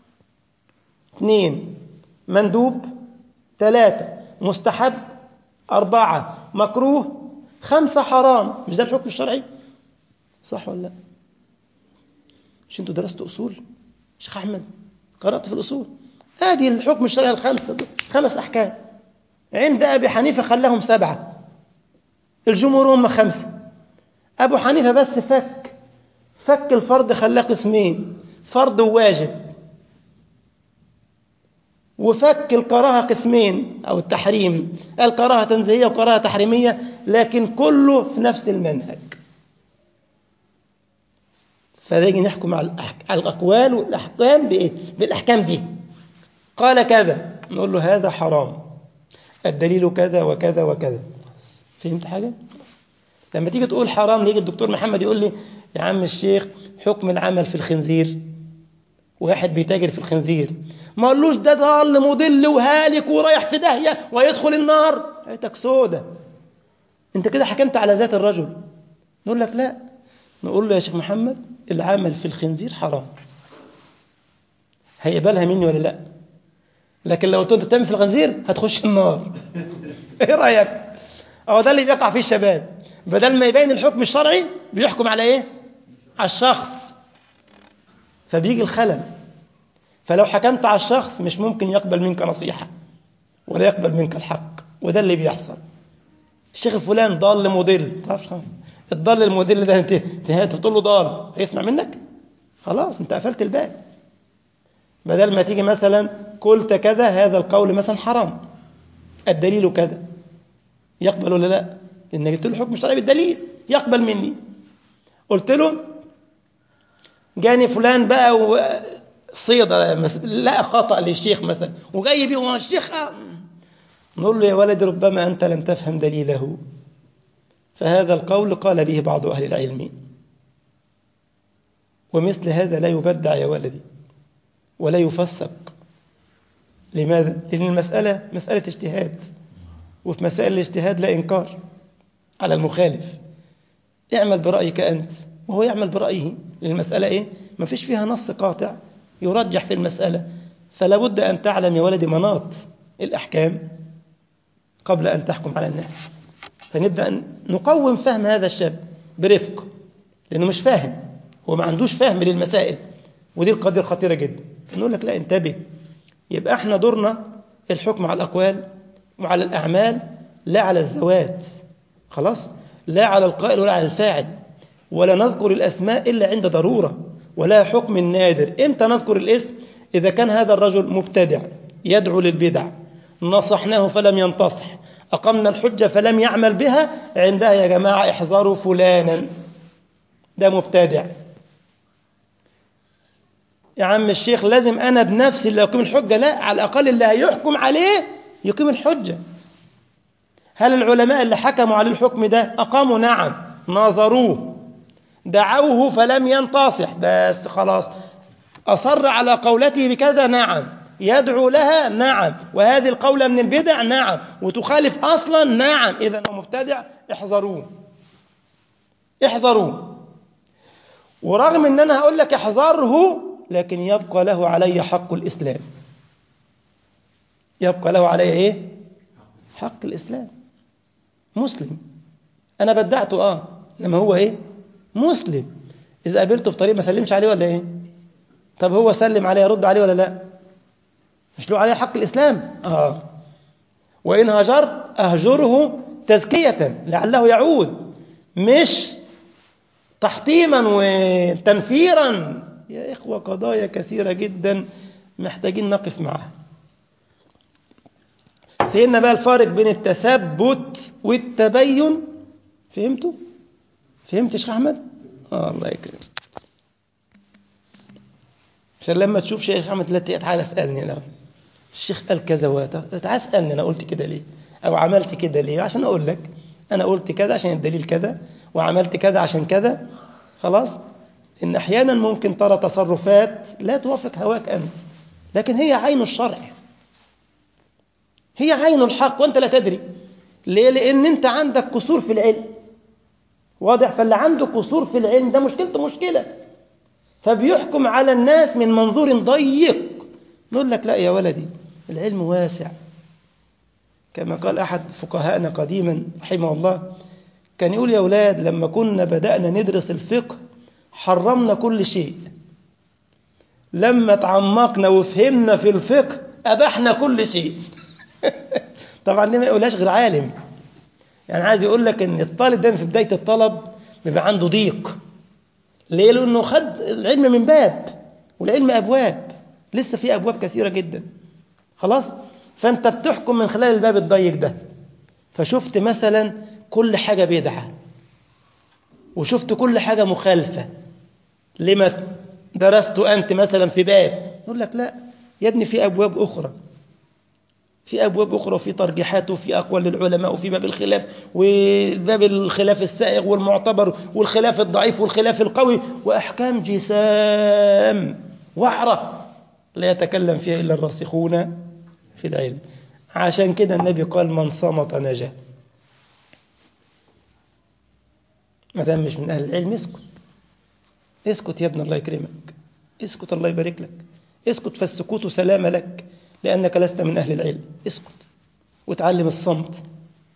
اثنين مندوب ثلاثة مستحب أربعة مكروه خمسة حرام مش ده الحكم الشرعي؟ صح ولا لا؟ مش انتوا درستوا أصول؟ شيخ أحمد قرأت في الأصول هذه الحكم الشرعي الخمسة خمس أحكام عند أبي حنيفة خلاهم سبعة الجمهور هم خمسة أبو حنيفة بس فك فك الفرض خلاه قسمين فرض وواجب وفك الكراهة قسمين أو التحريم الكراهة تنزيهية وكراهة تحريمية لكن كله في نفس المنهج فنيجي نحكم على الأقوال والأحكام بإيه؟ بالأحكام دي قال كذا نقول له هذا حرام الدليل كذا وكذا وكذا فهمت حاجة؟ لما تيجي تقول حرام يجي الدكتور محمد يقول لي يا عم الشيخ حكم العمل في الخنزير واحد بيتاجر في الخنزير ما قالوش ده ضال مضل وهالك ورايح في داهية ويدخل النار عيتك سودة انت كده حكمت على ذات الرجل نقول لك لا نقول له يا شيخ محمد العمل في الخنزير حرام هيقبلها مني ولا لا لكن لو قلت انت بتعمل في الخنزير هتخش النار ايه رايك اهو ده اللي بيقع فيه الشباب بدل ما يبين الحكم الشرعي بيحكم على ايه على الشخص فبيجي الخلل فلو حكمت على الشخص مش ممكن يقبل منك نصيحة ولا يقبل منك الحق وده اللي بيحصل الشيخ الفلان ضال مضل الضال المضل ده انت انت تقول له ضال هيسمع منك خلاص انت قفلت الباب بدل ما تيجي مثلا قلت كذا هذا القول مثلا حرام الدليل كذا يقبل ولا لا لان جبت له حكم شرعي بالدليل يقبل مني قلت له جاني فلان بقى صيدة لا خطأ للشيخ مثلا وجاي بيه الشيخ نقول له يا ولدي ربما أنت لم تفهم دليله فهذا القول قال به بعض أهل العلم ومثل هذا لا يبدع يا ولدي ولا يفسق لماذا؟ لأن المسألة مسألة اجتهاد وفي مسائل الاجتهاد لا إنكار على المخالف اعمل برأيك أنت وهو يعمل برأيه المسألة إيه؟ ما فيش فيها نص قاطع يرجح في المسألة فلا بد أن تعلم يا ولدي مناط الأحكام قبل أن تحكم على الناس فنبدأ نقوم فهم هذا الشاب برفق لأنه مش فاهم هو ما عندوش فهم للمسائل ودي القضية الخطيرة جدا نقول لك لا انتبه يبقى احنا دورنا الحكم على الأقوال وعلى الأعمال لا على الذوات خلاص لا على القائل ولا على الفاعل ولا نذكر الأسماء إلا عند ضرورة ولا حكم نادر إمتى نذكر الاسم إذا كان هذا الرجل مبتدع يدعو للبدع نصحناه فلم ينتصح أقمنا الحجة فلم يعمل بها عندها يا جماعة احذروا فلانا ده مبتدع يا عم الشيخ لازم أنا بنفسي اللي أقيم الحجة لا على الأقل اللي هيحكم عليه يقيم الحجة هل العلماء اللي حكموا على الحكم ده أقاموا نعم ناظروه دعوه فلم ينتصح بس خلاص أصر على قولته بكذا نعم يدعو لها نعم وهذه القولة من البدع نعم وتخالف أصلا نعم إذا هو مبتدع احذروه احذروه ورغم ان انا هقول لك احذره لكن يبقى له علي حق الاسلام يبقى له علي ايه حق الاسلام مسلم انا بدعته اه لما هو ايه مسلم اذا قابلته في طريق ما سلمش عليه ولا ايه طب هو سلم عليه يرد عليه ولا لا مش له عليه حق الاسلام اه وان هجرت اهجره تزكيه لعله يعود مش تحطيما وتنفيرا يا إخوة قضايا كثيرة جدا محتاجين نقف معها فهمنا بقى الفارق بين التثبت والتبين فهمتوا؟ فهمت يا شيخ أحمد؟ آه الله يكرمك عشان لما تشوف شيخ أحمد لا تعالى اسألني أنا الشيخ قال كذا وات تعالى اسألني أنا قلت كده ليه؟ أو عملت كده ليه؟ عشان أقول لك أنا قلت كذا عشان الدليل كذا وعملت كذا عشان كذا خلاص إن أحيانا ممكن ترى تصرفات لا توافق هواك أنت لكن هي عين الشرع هي عين الحق وأنت لا تدري ليه؟ لأن أنت عندك قصور في العلم واضح فاللي عنده قصور في العلم ده مشكلته مشكلة فبيحكم على الناس من منظور ضيق نقول لك لا يا ولدي العلم واسع كما قال أحد فقهائنا قديما رحمه الله كان يقول يا أولاد لما كنا بدأنا ندرس الفقه حرمنا كل شيء لما تعمقنا وفهمنا في الفقه أبحنا كل شيء طبعا دي ما يقولهاش غير عالم يعني عايز يقول لك ان الطالب ده في بداية الطلب بيبقى عنده ضيق ليه لأنه خد العلم من باب والعلم أبواب لسه في أبواب كثيرة جدا خلاص فأنت بتحكم من خلال الباب الضيق ده فشفت مثلا كل حاجة بدعة وشفت كل حاجة مخالفة لما درست أنت مثلا في باب يقول لك لا يا ابني في أبواب أخرى في أبواب أخرى وفي ترجيحات وفي أقوال للعلماء وفي باب الخلاف وباب الخلاف السائغ والمعتبر والخلاف الضعيف والخلاف القوي وأحكام جسام وعرة لا يتكلم فيها إلا الراسخون في العلم عشان كده النبي قال من صمت نجا ما دام مش من أهل العلم اسكت اسكت يا ابن الله يكرمك اسكت الله يبارك لك اسكت فالسكوت سلام لك لأنك لست من أهل العلم اسكت وتعلم الصمت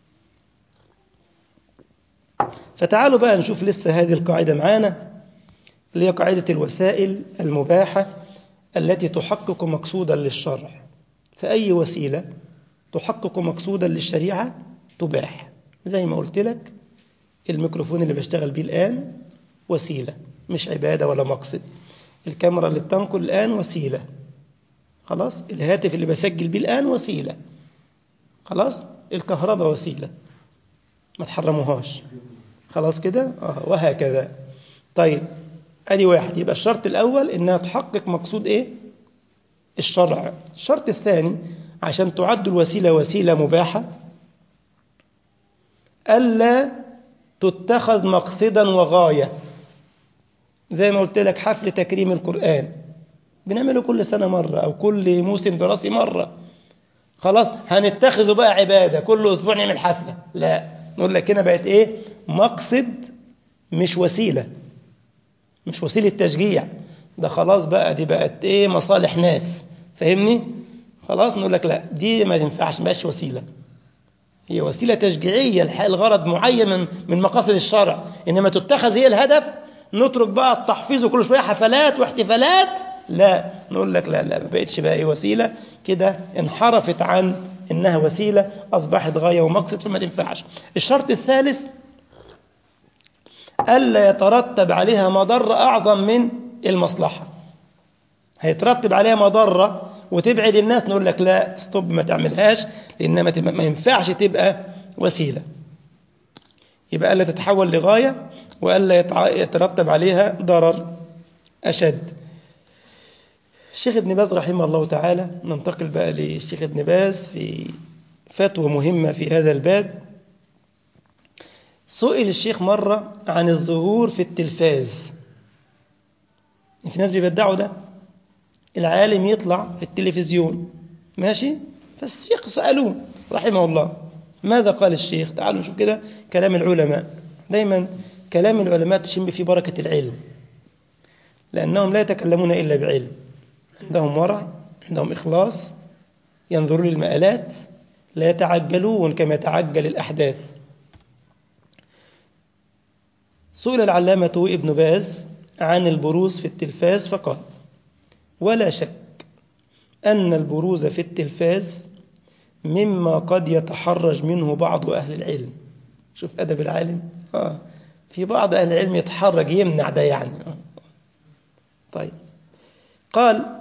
فتعالوا بقى نشوف لسه هذه القاعدة معانا اللي هي قاعدة الوسائل المباحة التي تحقق مقصودا للشرع فأي وسيلة تحقق مقصودا للشريعة تباح زي ما قلت لك الميكروفون اللي بشتغل بيه الآن وسيلة مش عبادة ولا مقصد الكاميرا اللي بتنقل الآن وسيلة خلاص الهاتف اللي بسجل بيه الآن وسيلة خلاص الكهرباء وسيلة ما تحرموهاش خلاص كده آه وهكذا طيب ادي واحد يبقى الشرط الاول انها تحقق مقصود ايه الشرع الشرط الثاني عشان تعد الوسيله وسيله مباحه الا تتخذ مقصدا وغايه زي ما قلت لك حفل تكريم القران بنعمله كل سنه مره او كل موسم دراسي مره خلاص هنتخذه بقى عباده كل اسبوع نعمل حفله لا نقول لك هنا بقت ايه مقصد مش وسيله مش وسيله تشجيع ده خلاص بقى دي بقت ايه مصالح ناس فاهمني خلاص نقول لك لا دي ما تنفعش مبقاش وسيله هي وسيله تشجيعيه الغرض معين من من مقاصد الشرع انما تتخذ هي الهدف نترك بقى التحفيظ وكل شويه حفلات واحتفالات لا نقول لك لا لا ما بقتش بقى ايه وسيله كده انحرفت عن انها وسيله اصبحت غايه ومقصد فما تنفعش الشرط الثالث الا يترتب عليها مضره اعظم من المصلحه هيترتب عليها مضره وتبعد الناس نقول لك لا ستوب ما تعملهاش لان ما, ما ينفعش تبقى وسيله يبقى الا تتحول لغايه والا يترتب عليها ضرر اشد الشيخ ابن باز رحمه الله تعالى ننتقل بقى للشيخ ابن باز في فتوى مهمة في هذا الباب سئل الشيخ مرة عن الظهور في التلفاز في ناس بيبدعوا ده العالم يطلع في التلفزيون ماشي فالشيخ سألوه رحمه الله ماذا قال الشيخ تعالوا نشوف كده كلام العلماء دايما كلام العلماء تشم فيه بركة العلم لأنهم لا يتكلمون إلا بعلم عندهم ورع عندهم إخلاص ينظرون للمآلات لا يتعجلون كما يتعجل الأحداث سئل العلامة ابن باز عن البروز في التلفاز فقال ولا شك أن البروز في التلفاز مما قد يتحرج منه بعض أهل العلم شوف أدب العالم آه. في بعض أهل العلم يتحرج يمنع ده يعني آه. طيب قال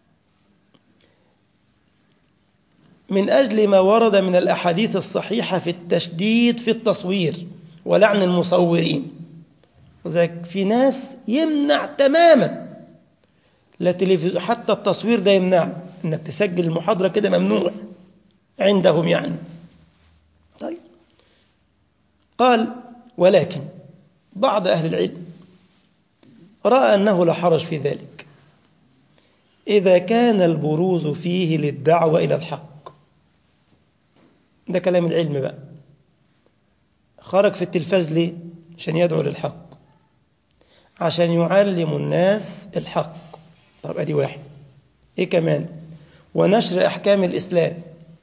من أجل ما ورد من الأحاديث الصحيحة في التشديد في التصوير ولعن المصورين وذلك في ناس يمنع تماما لا تلفزيون حتى التصوير ده يمنع انك تسجل المحاضرة كده ممنوع عندهم يعني طيب قال ولكن بعض أهل العلم رأى أنه لا حرج في ذلك إذا كان البروز فيه للدعوة إلى الحق ده كلام العلم بقى خرج في التلفاز ليه عشان يدعو للحق عشان يعلم الناس الحق طب ادي واحد ايه كمان ونشر احكام الاسلام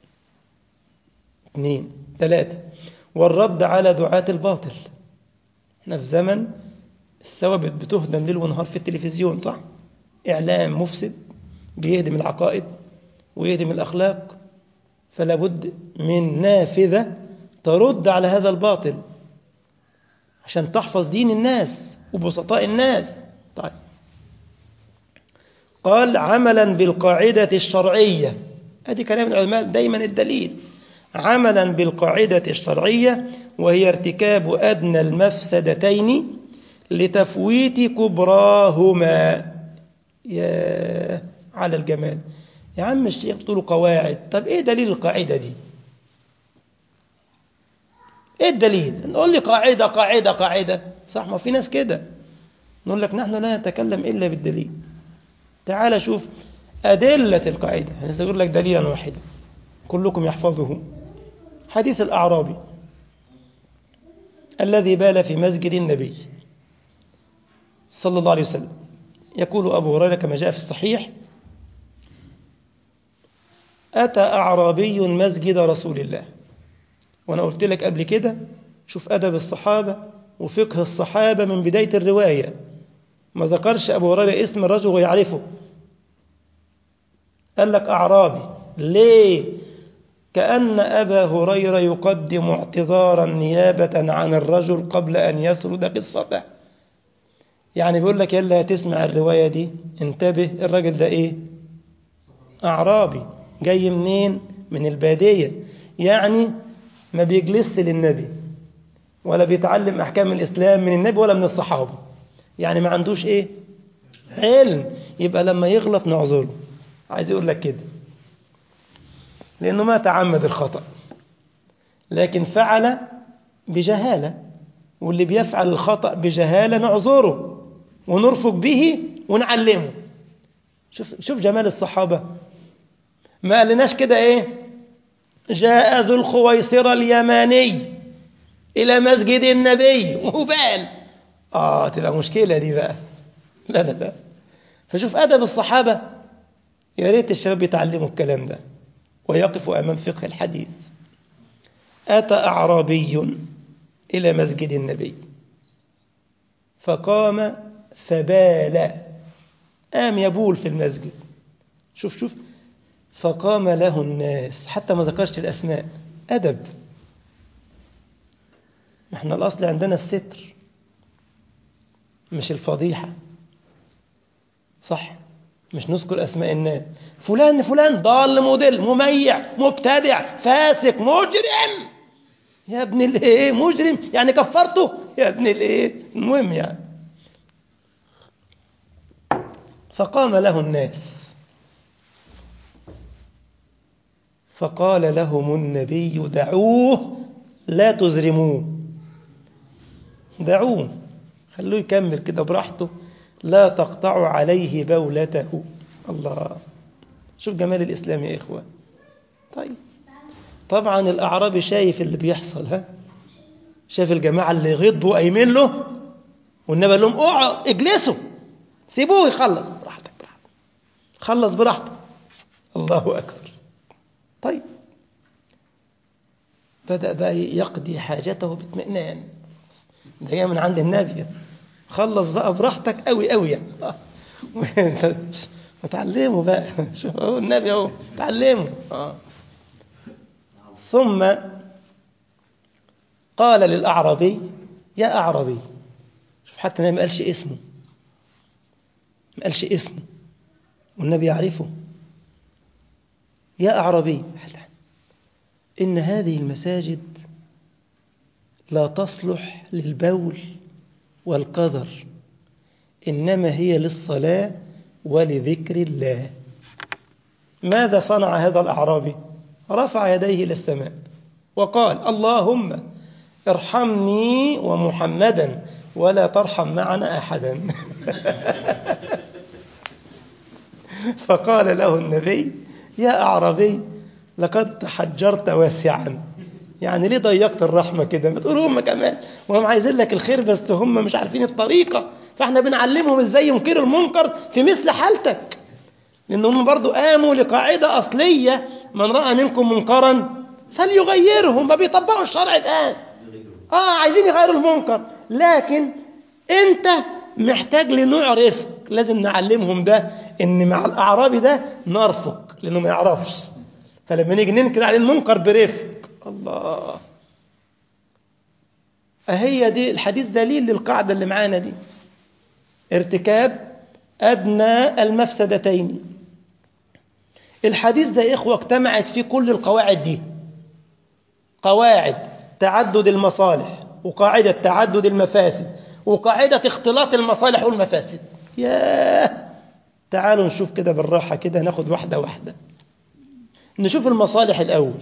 اثنين ثلاثة والرد على دعاة الباطل احنا في زمن الثوابت بتهدم ليل ونهار في التلفزيون صح اعلام مفسد بيهدم العقائد ويهدم الاخلاق فلا بد من نافذة ترد على هذا الباطل عشان تحفظ دين الناس وبسطاء الناس طيب قال عملا بالقاعدة الشرعية هذه كلام العلماء دايما الدليل عملا بالقاعدة الشرعية وهي ارتكاب أدنى المفسدتين لتفويت كبراهما يا على الجمال يا عم الشيخ بتقولوا قواعد طب ايه دليل القاعدة دي ايه الدليل نقول لي قاعدة قاعدة قاعدة صح ما في ناس كده نقول لك نحن لا نتكلم إلا بالدليل تعال شوف أدلة القاعدة هنذكر لك دليلا واحدا كلكم يحفظه حديث الأعرابي الذي بال في مسجد النبي صلى الله عليه وسلم يقول أبو هريرة كما جاء في الصحيح أتى أعرابي مسجد رسول الله وأنا قلت لك قبل كده شوف أدب الصحابة وفقه الصحابة من بداية الرواية ما ذكرش أبو هريرة اسم الرجل ويعرفه قال لك أعرابي ليه كأن أبا هريرة يقدم اعتذارا نيابة عن الرجل قبل أن يسرد قصته يعني بيقول لك يلا هتسمع الرواية دي انتبه الراجل ده ايه أعرابي جاي منين من البادية يعني ما بيجلس للنبي ولا بيتعلم أحكام الإسلام من النبي ولا من الصحابة يعني ما عندوش ايه علم يبقى لما يغلط نعذره عايز يقول لك كده لأنه ما تعمد الخطأ لكن فعل بجهالة واللي بيفعل الخطأ بجهالة نعذره ونرفق به ونعلمه شوف شوف جمال الصحابة ما قالناش كده ايه جاء ذو الخويصرة اليماني إلى مسجد النبي وبال آه تبقى مشكلة دي بقى لا لا لا فشوف أدب الصحابة يا ريت الشباب يتعلموا الكلام ده ويقفوا أمام فقه الحديث أتى أعرابي إلى مسجد النبي فقام فبال قام يبول في المسجد شوف شوف فقام له الناس حتى ما ذكرش الأسماء أدب احنا الأصل عندنا الستر مش الفضيحة صح مش نذكر أسماء الناس فلان فلان ضال مضل مميع مبتدع فاسق مجرم يا ابن الايه مجرم يعني كفرته يا ابن الايه المهم يعني فقام له الناس فقال لهم النبي دعوه لا تزرموه دعوه خلوه يكمل كده براحته لا تقطعوا عليه بولته الله شوف جمال الإسلام يا إخوة طيب طبعا الأعرابي شايف اللي بيحصل ها شايف الجماعة اللي غضبوا قايمين له والنبي قال لهم اوعوا اجلسوا سيبوه يخلص براحتك براحتك خلص براحتك الله أكبر طيب بدأ بقى يقضي حاجته باطمئنان ده جاي من عند النبي خلص بقى براحتك قوي قوي يعني اتعلموا بقى شوف اهو النبي اهو اتعلموا اه ثم قال للأعرابي يا أعرابي شوف حتى ما قالش اسمه ما قالش اسمه والنبي يعرفه يا أعرابي إن هذه المساجد لا تصلح للبول والقذر إنما هي للصلاة ولذكر الله ماذا صنع هذا الأعرابي رفع يديه إلى السماء وقال اللهم ارحمني ومحمدا ولا ترحم معنا أحدا فقال له النبي يا أعرابي لقد تحجرت واسعا يعني ليه ضيقت الرحمة كده ما تقولوا هم كمان وهم عايزين لك الخير بس هم مش عارفين الطريقة فاحنا بنعلمهم ازاي ينكروا المنكر في مثل حالتك لان هم برضو قاموا لقاعدة أصلية من رأى منكم منكرا فليغيره ما بيطبقوا الشرع الآن اه عايزين يغيروا المنكر لكن انت محتاج لنعرفك لازم نعلمهم ده ان مع الأعرابي ده نرفق لأنه ما يعرفش فلما نيجي ننكر عليه المنكر برفق الله أهي دي الحديث دليل للقاعدة اللي معانا دي ارتكاب أدنى المفسدتين الحديث ده يا إخوة اجتمعت فيه كل القواعد دي قواعد تعدد المصالح وقاعدة تعدد المفاسد وقاعدة اختلاط المصالح والمفاسد ياه تعالوا نشوف كده بالراحة كده ناخد واحدة واحدة نشوف المصالح الأول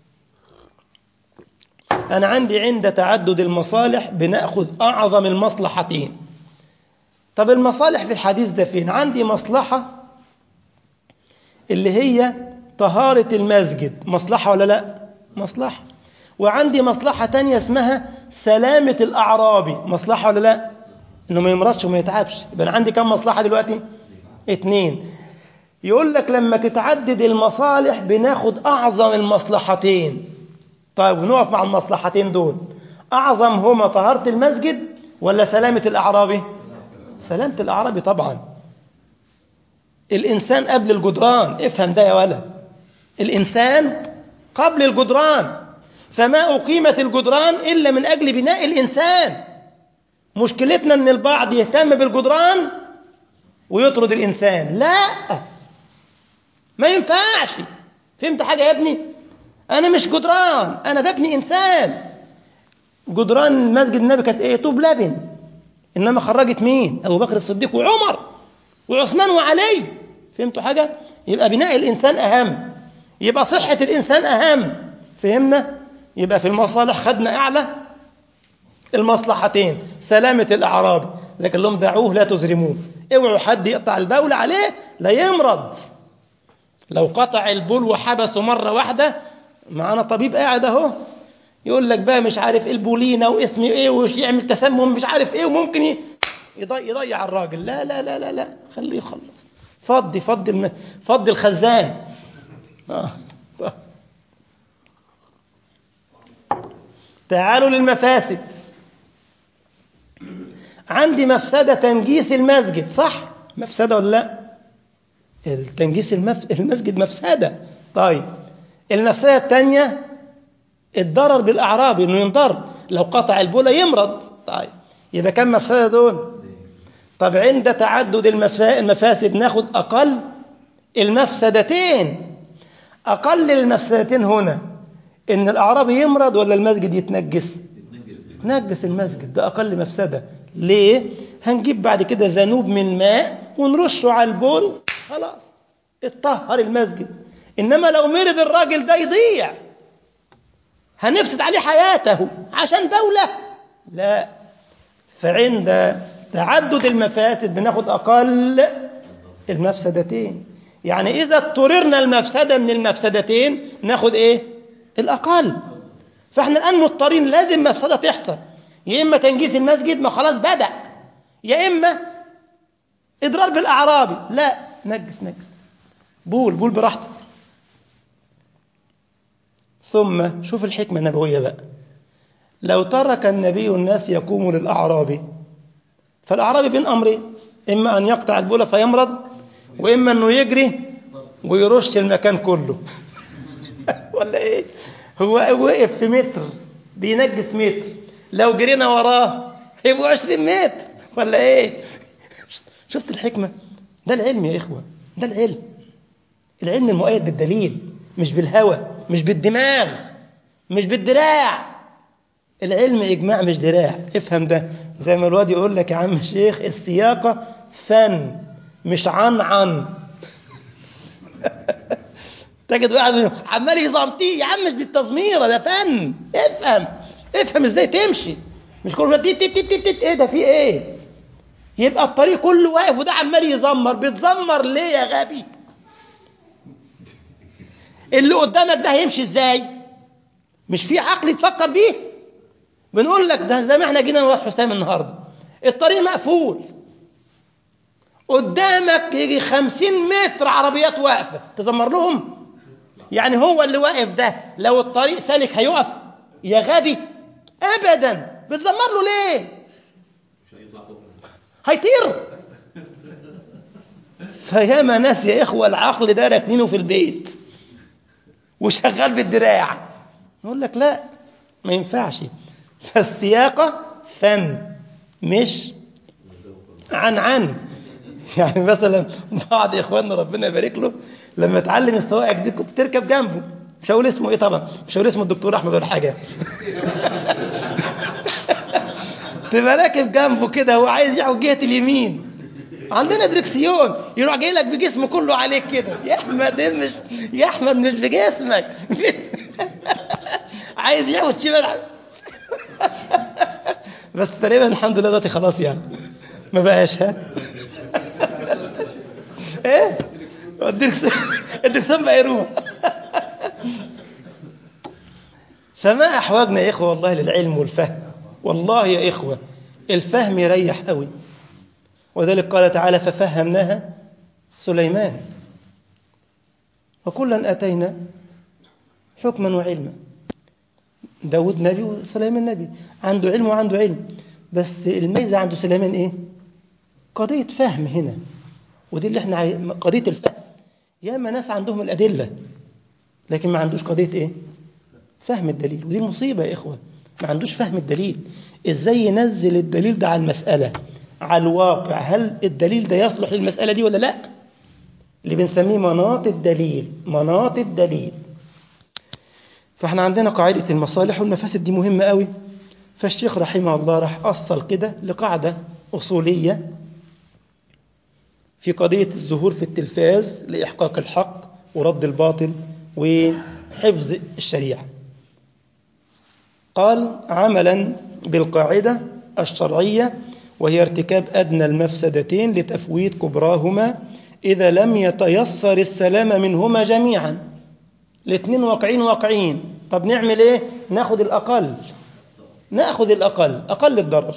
أنا عندي عند تعدد المصالح بنأخذ أعظم المصلحتين طب المصالح في الحديث ده فين عندي مصلحة اللي هي طهارة المسجد مصلحة ولا لا مصلحة وعندي مصلحة تانية اسمها سلامة الأعرابي مصلحة ولا لا إنه ما يمرضش وما يتعبش يبقى أنا عندي كم مصلحة دلوقتي اتنين يقول لك لما تتعدد المصالح بناخد أعظم المصلحتين طيب ونقف مع المصلحتين دول أعظم هما طهارة المسجد ولا سلامة الأعرابي سلامة الأعرابي طبعا الإنسان قبل الجدران افهم ده يا ولد الإنسان قبل الجدران فما أقيمت الجدران إلا من أجل بناء الإنسان مشكلتنا أن البعض يهتم بالجدران ويطرد الإنسان لا ما ينفعش فهمت حاجة يا ابني أنا مش جدران أنا ببني إنسان جدران مسجد النبي كانت إيه طوب لبن إنما خرجت مين أبو بكر الصديق وعمر وعثمان وعلي فهمتوا حاجة يبقى بناء الإنسان أهم يبقى صحة الإنسان أهم فهمنا يبقى في المصالح خدنا أعلى المصلحتين سلامة الأعراب لكن لهم دعوه لا تزرموه اوعوا حد يقطع البول عليه لا يمرض لو قطع البول وحبسه مرة واحدة معانا طبيب قاعد اهو يقول لك بقى مش عارف ايه البولينا واسم ايه وش يعمل تسمم مش عارف ايه وممكن يضيع, يضيع الراجل لا لا لا لا لا خليه يخلص فضي فضي الم... فضي الخزان آه. تعالوا للمفاسد عندي مفسدة تنجيس المسجد صح مفسدة ولا لا التنجيس المف... المسجد مفسدة طيب المفسدة الثانية الضرر بالأعراب إنه ينضر لو قطع البولة يمرض طيب يبقى كم مفسدة دول طب عند تعدد المفاسد ناخد أقل المفسدتين أقل المفسدتين هنا إن الأعرابي يمرض ولا المسجد يتنجس نجس المسجد ده أقل مفسدة ليه هنجيب بعد كده ذنوب من ماء ونرشه على البول خلاص اتطهر المسجد إنما لو مرض الراجل ده يضيع هنفسد عليه حياته عشان بولة لا فعند تعدد المفاسد بناخد أقل المفسدتين يعني إذا اضطررنا المفسدة من المفسدتين ناخد إيه الأقل فإحنا الآن مضطرين لازم مفسدة تحصل يا إما تنجيز المسجد ما خلاص بدأ يا إما إضرار بالأعرابي لا نجس نجس بول بول براحتك ثم شوف الحكمة النبوية بقى لو ترك النبي الناس يقوموا للأعرابي فالأعرابي بين أمرين إما أن يقطع البولة فيمرض وإما أنه يجري ويرش المكان كله ولا إيه هو وقف في متر بينجس متر لو جرينا وراه هيبقوا 20 متر ولا إيه شفت الحكمة ده العلم يا إخوة ده العلم العلم المؤيد بالدليل مش بالهوى مش بالدماغ مش بالدراع العلم إجماع مش دراع افهم ده زي ما الواد يقول لك يا عم الشيخ السياقة فن مش عن عن تجد واحد عمال يزمطيه يا عم مش بالتزميره ده فن افهم افهم ازاي تمشي مش كل تيت تيت تيت تيت ايه ده في ايه يبقى الطريق كله واقف وده عمال يزمر بتزمر ليه يا غبي اللي قدامك ده هيمشي ازاي مش في عقل تفكر بيه بنقول لك ده زي ما احنا جينا نروح حسام النهارده الطريق مقفول قدامك يجي خمسين متر عربيات واقفة تزمر لهم يعني هو اللي واقف ده لو الطريق سالك هيقف يا غبي ابدا بتزمر له ليه هيطير فياما ناس يا اخوه العقل ده راكنينه في البيت وشغال بالدراع نقول لك لا ما ينفعش فالسياقه فن مش عن عن يعني مثلا بعض اخواننا ربنا يبارك له لما اتعلم السواقه جديد كنت تركب جنبه مش هقول اسمه ايه طبعا مش هقول اسمه الدكتور احمد ولا حاجه تبقى راكب جنبه كده هو عايز يحو جهه اليمين عندنا دركسيون يروح جاي لك بجسمه كله عليك كده يا احمد مش يا احمد مش بجسمك عايز ياخد شمال بس تقريبا الحمد لله دلوقتي خلاص يعني ما بقاش ها ايه الدركسيون الدركسيون بقى يروح فما احوجنا يا اخوه والله للعلم والفهم والله يا اخوه الفهم يريح قوي وذلك قال تعالى ففهمناها سليمان وكلا اتينا حكما وعلما داود نبي وسليمان نبي عنده علم وعنده علم بس الميزه عنده سليمان ايه قضية فهم هنا ودي اللي احنا عاي... قضية الفهم ياما ناس عندهم الأدلة لكن ما عندوش قضية ايه فهم الدليل ودي المصيبة يا إخوة ما عندوش فهم الدليل ازاي ينزل الدليل ده على المسألة على الواقع هل الدليل ده يصلح للمسألة دي ولا لا اللي بنسميه مناط الدليل مناط الدليل فاحنا عندنا قاعدة المصالح والمفاسد دي مهمة قوي فالشيخ رحمه الله راح أصل كده لقاعدة أصولية في قضية الظهور في التلفاز لإحقاق الحق ورد الباطل وحفظ الشريعة قال عملا بالقاعدة الشرعية وهي ارتكاب أدنى المفسدتين لتفويت كبراهما إذا لم يتيسر السلام منهما جميعا الاثنين واقعين واقعين طب نعمل ايه ناخد الأقل ناخذ الأقل أقل الضرر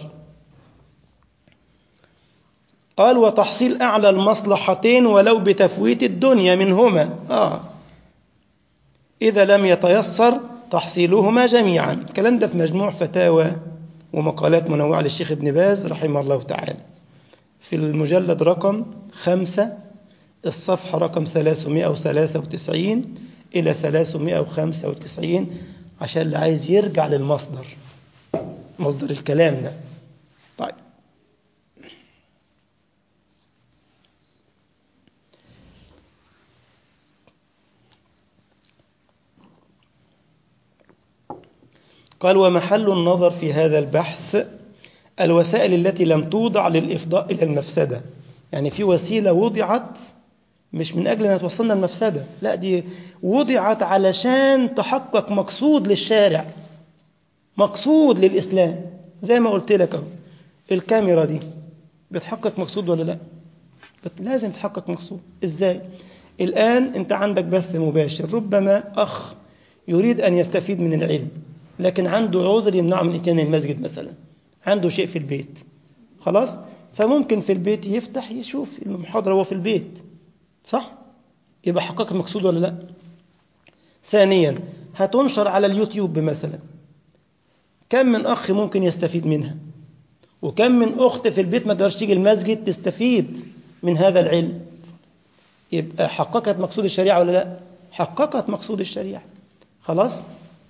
قال وتحصيل أعلى المصلحتين ولو بتفويت الدنيا منهما آه. إذا لم يتيسر تحصيلهما جميعا الكلام ده في مجموع فتاوى ومقالات منوعة للشيخ ابن باز رحمه الله تعالى في المجلد رقم خمسة الصفحة رقم 393 إلى 395 عشان اللي عايز يرجع للمصدر مصدر الكلام ده طيب قال ومحل النظر في هذا البحث الوسائل التي لم توضع للإفضاء إلى المفسدة يعني في وسيلة وضعت مش من أجل أن توصلنا المفسدة لا دي وضعت علشان تحقق مقصود للشارع مقصود للإسلام زي ما قلت لك اهو الكاميرا دي بتحقق مقصود ولا لا لازم تحقق مقصود ازاي الآن انت عندك بث مباشر ربما أخ يريد أن يستفيد من العلم لكن عنده عذر يمنعه من اتيان المسجد مثلا عنده شيء في البيت خلاص فممكن في البيت يفتح يشوف المحاضرة وهو في البيت صح يبقى حقق المقصود ولا لا ثانيا هتنشر على اليوتيوب مثلا كم من أخ ممكن يستفيد منها وكم من أخت في البيت ما تقدرش تيجي المسجد تستفيد من هذا العلم يبقى حققت مقصود الشريعة ولا لا حققت مقصود الشريعة خلاص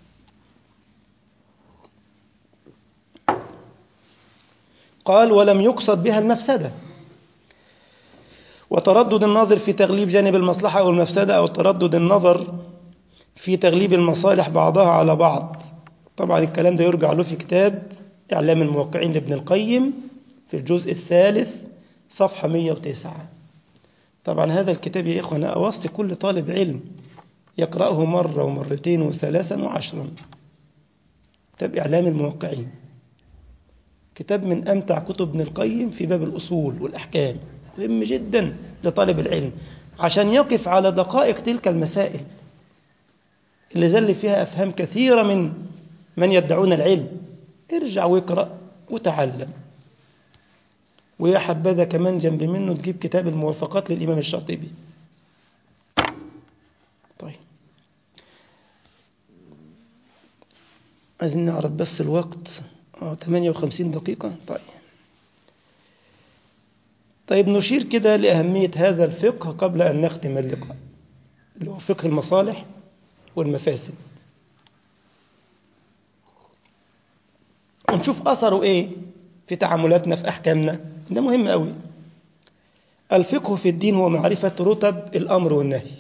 قال ولم يقصد بها المفسدة وتردد النظر في تغليب جانب المصلحة أو المفسدة أو تردد النظر في تغليب المصالح بعضها على بعض طبعا الكلام ده يرجع له في كتاب إعلام الموقعين لابن القيم في الجزء الثالث صفحة 109 طبعا هذا الكتاب يا إخوة أنا أوصي كل طالب علم يقرأه مرة ومرتين وثلاثا وعشرا كتاب إعلام الموقعين كتاب من أمتع كتب ابن القيم في باب الأصول والأحكام مهم جدا لطالب العلم عشان يقف على دقائق تلك المسائل اللي زل فيها أفهام كثيرة من من يدعون العلم ارجع واقرأ وتعلم ويا حبذا كمان جنب منه تجيب كتاب الموافقات للإمام الشاطبي طيب عايزين نعرف بس الوقت اه 58 دقيقة طيب طيب نشير كده لأهمية هذا الفقه قبل أن نختم اللقاء اللي هو فقه المصالح والمفاسد ونشوف أثره إيه في تعاملاتنا في أحكامنا ده مهم قوي الفقه في الدين هو معرفة رتب الأمر والنهي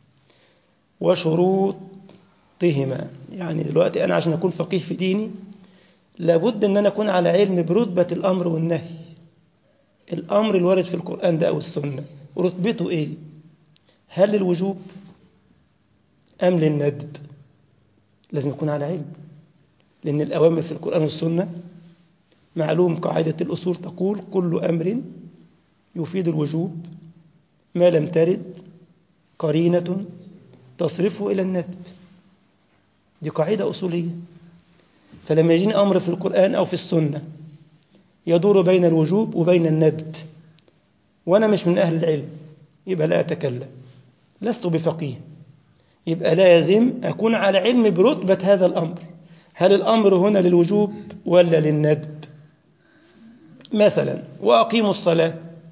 وشروطهما يعني دلوقتي أنا عشان أكون فقيه في ديني لابد أن أنا أكون على علم برتبة الأمر والنهي الأمر الوارد في القرآن ده أو السنة رتبته إيه هل للوجوب أم للندب لازم يكون على علم لأن الأوامر في القرآن والسنة معلوم قاعدة الأصول تقول كل أمر يفيد الوجوب ما لم ترد قرينة تصرفه إلى الندب دي قاعدة أصولية فلما يجيني أمر في القرآن أو في السنة يدور بين الوجوب وبين الندب وأنا مش من أهل العلم يبقى لا أتكلم لست بفقيه يبقى لازم أكون على علم برتبة هذا الأمر هل الأمر هنا للوجوب ولا للندب مثلا وأقيموا الصلاة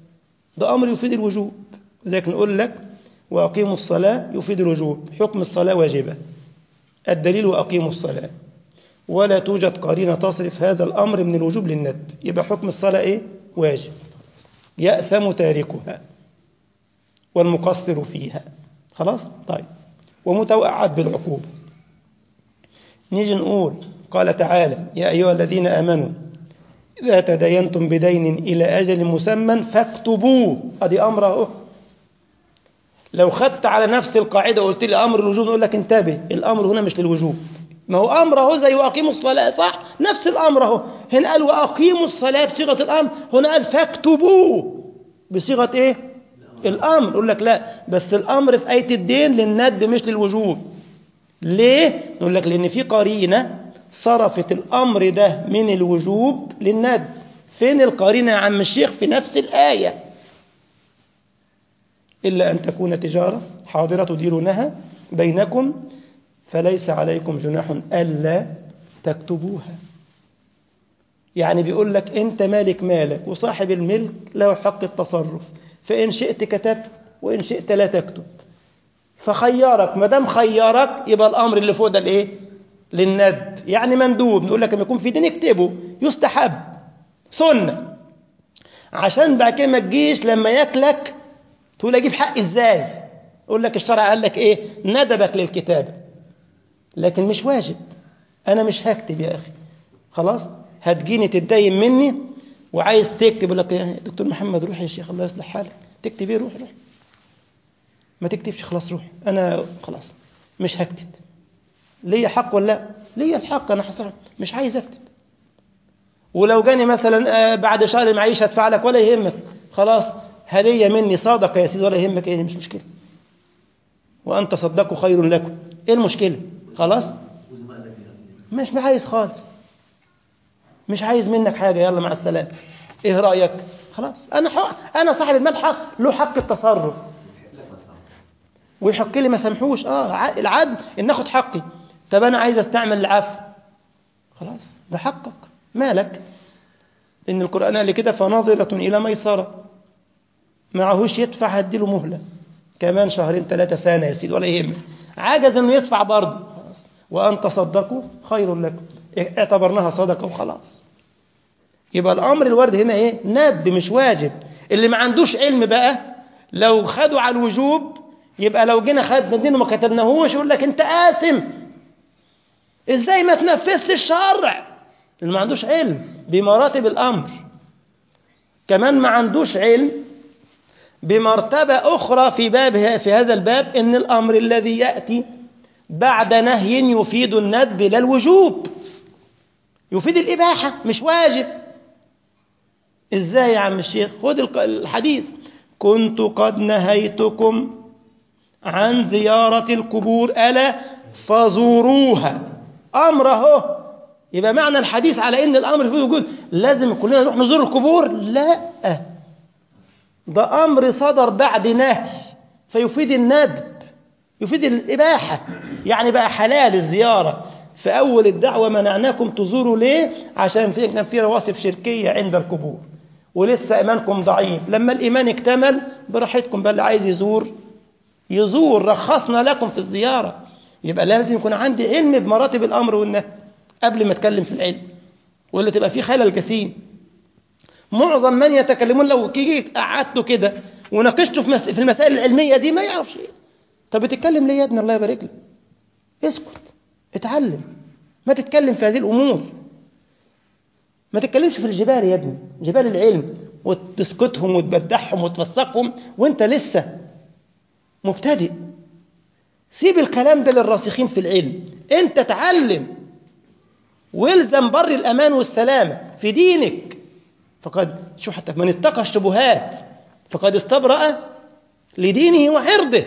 ده أمر يفيد الوجوب لذلك نقول لك وأقيموا الصلاة يفيد الوجوب حكم الصلاة واجبة الدليل وأقيموا الصلاة ولا توجد قرينة تصرف هذا الأمر من الوجوب للندب يبقى حكم الصلاة إيه؟ واجب يأثم تاركها والمقصر فيها خلاص؟ طيب ومتوعد بالعقوبة نيجي نقول قال تعالى يا أيها الذين آمنوا إذا تدينتم بدين إلى أجل مسمى فاكتبوه أدي أمر أهو لو خدت على نفس القاعدة قلت لي أمر الوجوب نقول لك انتبه الأمر هنا مش للوجوب ما هو أمر أهو زي وأقيموا الصلاة صح نفس الأمر أهو هنا قال وأقيموا الصلاة بصيغة الأمر هنا قال فاكتبوه بصيغة إيه الأمر يقول لك لا بس الأمر في آية الدين للند مش للوجوب ليه نقول لك لأن في قرينة صرفت الأمر ده من الوجوب للند فين القرينة يا عم الشيخ في نفس الآية إلا أن تكون تجارة حاضرة تديرونها بينكم فليس عليكم جناح ألا تكتبوها يعني بيقول لك أنت مالك مالك وصاحب الملك له حق التصرف فإن شئت كتبت وإن شئت لا تكتب فخيرك ما دام خيرك يبقى الأمر اللي فوق ده الإيه؟ للند يعني مندوب نقول لك لما يكون في دين اكتبه يستحب سنة عشان بعد كده ما تجيش لما ياكلك تقول اجيب حق ازاي اقول لك الشرع قال لك ايه ندبك للكتابه لكن مش واجب انا مش هكتب يا اخي خلاص هتجيني تتدين مني وعايز تكتب يقول لك يا دكتور محمد روح يا شيخ الله يصلح حالك تكتب ايه روح روح ما تكتبش خلاص روح انا خلاص مش هكتب ليا حق ولا لا ليا الحق انا حصل مش عايز اكتب ولو جاني مثلا بعد شهر معيش هدفع لك ولا يهمك خلاص هدية مني صادقة يا سيدي ولا يهمك ايه مش مشكلة وأن تصدقوا خير لكم ايه المشكلة خلاص مش عايز خالص مش عايز منك حاجة يلا مع السلامة ايه رأيك خلاص أنا حق أنا صاحب المال حق له حق التصرف ويحق لي ما سامحوش اه العدل ان اخد حقي طب انا عايز استعمل العفو خلاص ده حقك مالك ان القران قال كده فناظره الى ميسره معهوش يدفع هديله مهله كمان شهرين ثلاثه سنه يا سيدي ولا يهمك عجز انه يدفع برضه خلاص وان تصدقوا خير لكم اعتبرناها صدقه وخلاص يبقى الامر الورد هنا ايه ندب مش واجب اللي ما عندوش علم بقى لو خدوا على الوجوب يبقى لو جينا خدنا منه ما كتبناهوش يقول لك انت قاسم ازاي ما تنفذش الشرع اللي ما عندوش علم بمراتب الامر كمان ما عندوش علم بمرتبة أخرى في بابها في هذا الباب إن الأمر الذي يأتي بعد نهي يفيد الندب لا الوجوب يفيد الإباحة مش واجب إزاي يا عم الشيخ خد الحديث كنت قد نهيتكم عن زيارة القبور ألا فزوروها أمر أهو يبقى معنى الحديث على إن الأمر فيه وجود لازم كلنا نروح نزور القبور لا ده أمر صدر بعد نهي فيفيد الندب يفيد الإباحة يعني بقى حلال الزيارة في أول الدعوة منعناكم تزوروا ليه عشان في كان في رواسب شركية عند القبور ولسه إيمانكم ضعيف لما الإيمان اكتمل براحتكم بقى اللي عايز يزور يزور رخصنا لكم في الزيارة يبقى لازم يكون عندي علم بمراتب الأمر والنهي قبل ما أتكلم في العلم ولا تبقى في خلل جسيم معظم من يتكلمون لو جيت قعدته كده وناقشته في, في المسائل العلمية دي ما يعرفش طب بتتكلم ليه يا ابني الله يبارك لك اسكت اتعلم ما تتكلم في هذه الأمور ما تتكلمش في الجبال يا ابني جبال العلم وتسكتهم وتبدحهم وتفسقهم وانت لسه مبتدئ سيب الكلام ده للراسخين في العلم انت تعلم والزم بر الامان والسلامه في دينك فقد شو حتى من اتقى الشبهات فقد استبرأ لدينه وعرضه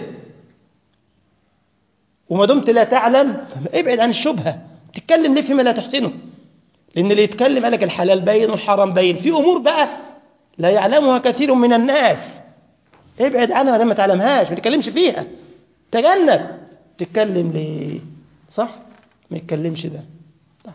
وما دمت لا تعلم ابعد عن الشبهه تتكلم ليه فيما لا تحسنه لان اللي يتكلم قال لك الحلال باين والحرام باين في امور بقى لا يعلمها كثير من الناس ابعد عنها ما تعلمهاش ما تتكلمش فيها تجنب تتكلم ليه صح ما يتكلمش ده صح.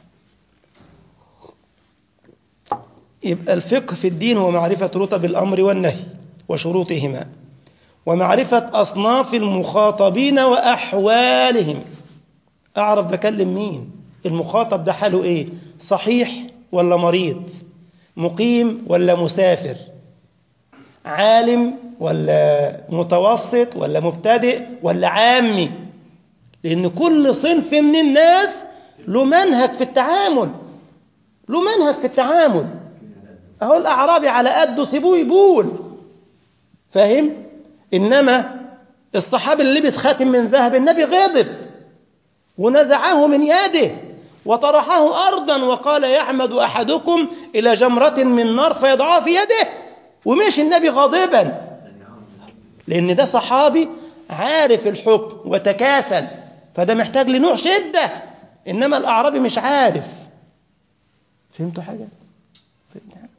يبقى الفقه في الدين هو معرفة رتب الأمر والنهي وشروطهما ومعرفة أصناف المخاطبين وأحوالهم أعرف بكلم مين المخاطب ده حاله إيه صحيح ولا مريض مقيم ولا مسافر عالم ولا متوسط ولا مبتدئ ولا عامي لأن كل صنف من الناس له منهج في التعامل له منهج في التعامل أهو الأعرابي على قده سيبوه يبول فاهم إنما الصحابي اللي لبس خاتم من ذهب النبي غضب ونزعه من يده وطرحه أرضا وقال يحمد أحدكم إلى جمرة من نار فيضعها في يده ومشي النبي غاضبا لأن ده صحابي عارف الحكم وتكاسل فده محتاج لنوع شدة إنما الأعرابي مش عارف فهمتوا حاجة؟ فهمتوا حاجة؟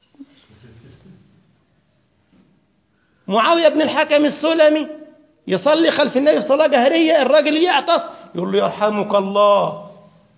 معاوية بن الحكم السلمي يصلي خلف النبي صلاة جهرية الراجل يعطس يقول له يرحمك الله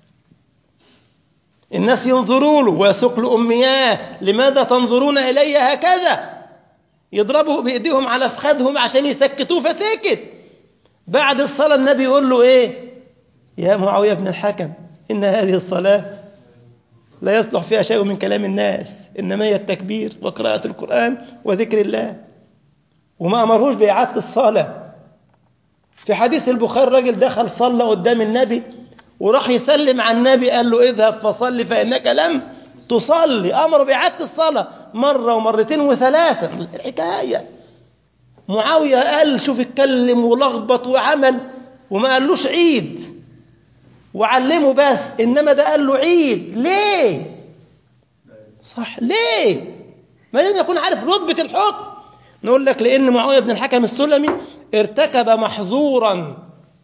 الناس ينظروا له ويسوق له أمياه لماذا تنظرون إلي هكذا يضربوا بإيديهم على فخذهم عشان يسكتوه فسكت بعد الصلاة النبي يقول له إيه يا معاوية بن الحكم إن هذه الصلاة لا يصلح فيها شيء من كلام الناس إنما هي التكبير وقراءة القرآن وذكر الله وما أمرهوش بإعادة الصلاة في حديث البخاري الراجل دخل صلى قدام النبي وراح يسلم على النبي قال له اذهب فصل فإنك لم تصلي أمره بإعادة الصلاة مرة ومرتين وثلاثة الحكاية معاوية قال شوف اتكلم ولخبط وعمل وما قالوش عيد وعلمه بس إنما ده قال له عيد ليه صح ليه ما لازم يكون عارف رتبة الحكم نقول لك لأن معاوية بن الحكم السلمي ارتكب محظورا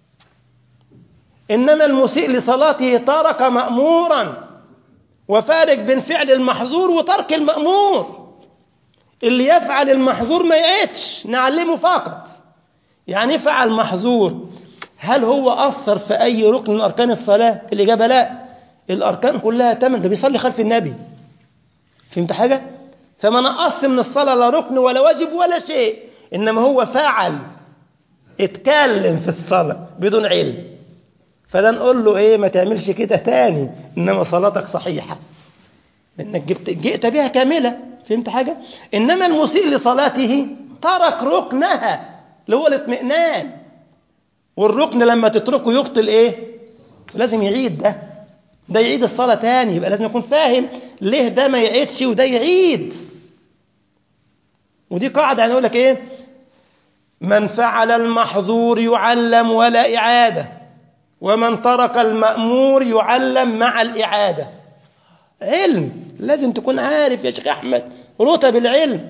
إنما المسيء لصلاته ترك مأمورا وفارق بين فعل المحظور وترك المأمور اللي يفعل المحظور ما يعيدش نعلمه فقط يعني فعل محظور هل هو أثر في أي ركن من أركان الصلاة الإجابة لا الأركان كلها تمن ده بيصلي خلف النبي فهمت حاجة فما نقص من الصلاة لا ركن ولا واجب ولا شيء إنما هو فعل اتكلم في الصلاة بدون علم فده نقول له ايه ما تعملش كده تاني انما صلاتك صحيحة انك جبت جئت بها كاملة فهمت حاجة انما المسيء لصلاته ترك ركنها اللي هو الاطمئنان والركن لما تتركه يبطل ايه لازم يعيد ده ده يعيد الصلاة تاني يبقى لازم يكون فاهم ليه ده ما يعيدش وده يعيد ودي قاعدة هنقول لك ايه من فعل المحظور يعلم ولا إعادة ومن ترك المأمور يعلم مع الإعادة علم لازم تكون عارف يا شيخ أحمد رتب العلم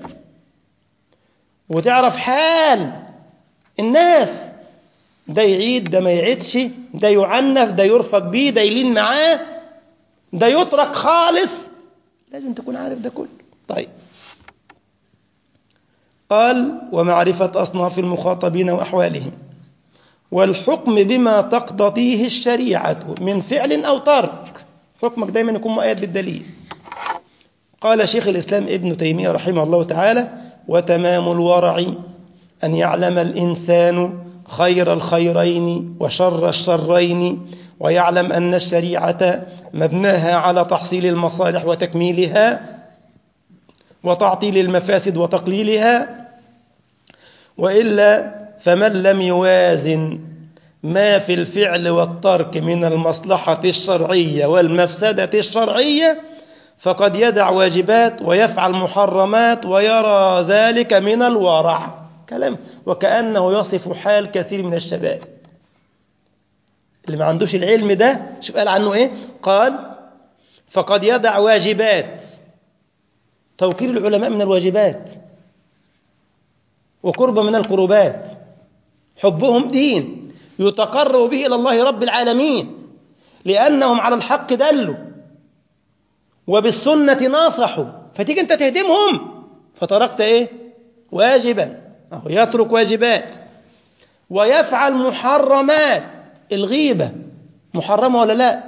وتعرف حال الناس ده يعيد ده ما يعيدش ده يعنف ده يرفق بيه ده يلين معاه ده يترك خالص لازم تكون عارف ده كله طيب قال ومعرفة أصناف المخاطبين وأحوالهم والحكم بما تقتضيه الشريعة من فعل أو ترك حكمك دايما يكون مؤيد بالدليل قال شيخ الإسلام ابن تيمية رحمه الله تعالى وتمام الورع أن يعلم الإنسان خير الخيرين وشر الشرين ويعلم أن الشريعة مبناها على تحصيل المصالح وتكميلها وتعطيل المفاسد وتقليلها وإلا فمن لم يوازن ما في الفعل والترك من المصلحة الشرعية والمفسدة الشرعية فقد يدع واجبات ويفعل محرمات ويرى ذلك من الورع كلام وكأنه يصف حال كثير من الشباب اللي ما عندوش العلم ده شوف قال عنه ايه قال فقد يدع واجبات توكيل العلماء من الواجبات وقرب من القربات حبهم دين يتقرب به إلى الله رب العالمين لأنهم على الحق دلوا وبالسنة ناصحوا فتيجي أنت تهدمهم فتركت إيه واجبا أهو يترك واجبات ويفعل محرمات الغيبة محرمة ولا لا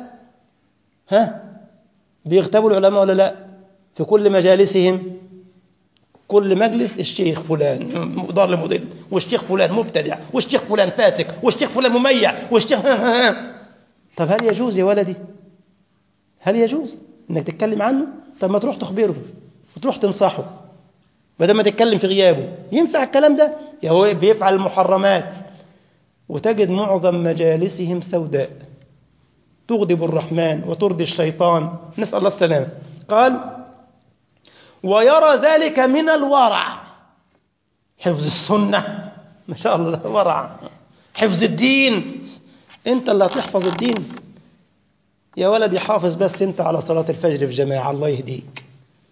ها بيغتابوا العلماء ولا لا في كل مجالسهم كل مجلس الشيخ فلان ضال مضل والشيخ فلان مبتدع والشيخ فلان فاسق والشيخ فلان مميع والشيخ طب هل يجوز يا ولدي هل يجوز انك تتكلم عنه طب ما تروح تخبره وتروح تنصحه بدل ما تتكلم في غيابه ينفع الكلام ده يا هو بيفعل المحرمات وتجد معظم مجالسهم سوداء تغضب الرحمن وترضي الشيطان نسأل الله السلامة قال ويرى ذلك من الورع حفظ السنة ما شاء الله ورع حفظ الدين انت اللي هتحفظ الدين يا ولدي حافظ بس انت على صلاة الفجر في جماعة الله يهديك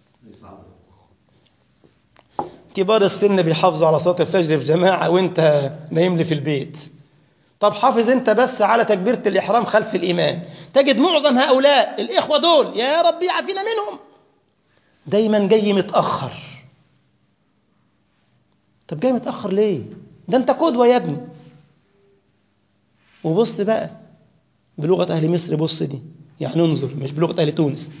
كبار السن بيحافظوا على صلاة الفجر في جماعة وانت نايم لي في البيت طب حافظ انت بس على تكبيرة الإحرام خلف الإمام تجد معظم هؤلاء الإخوة دول يا ربي يعافينا منهم دايما جاي متأخر طب جاي متأخر ليه ده انت قدوة يا ابني وبص بقى بلغة أهل مصر بص دي يعني انظر مش بلغة أهل تونس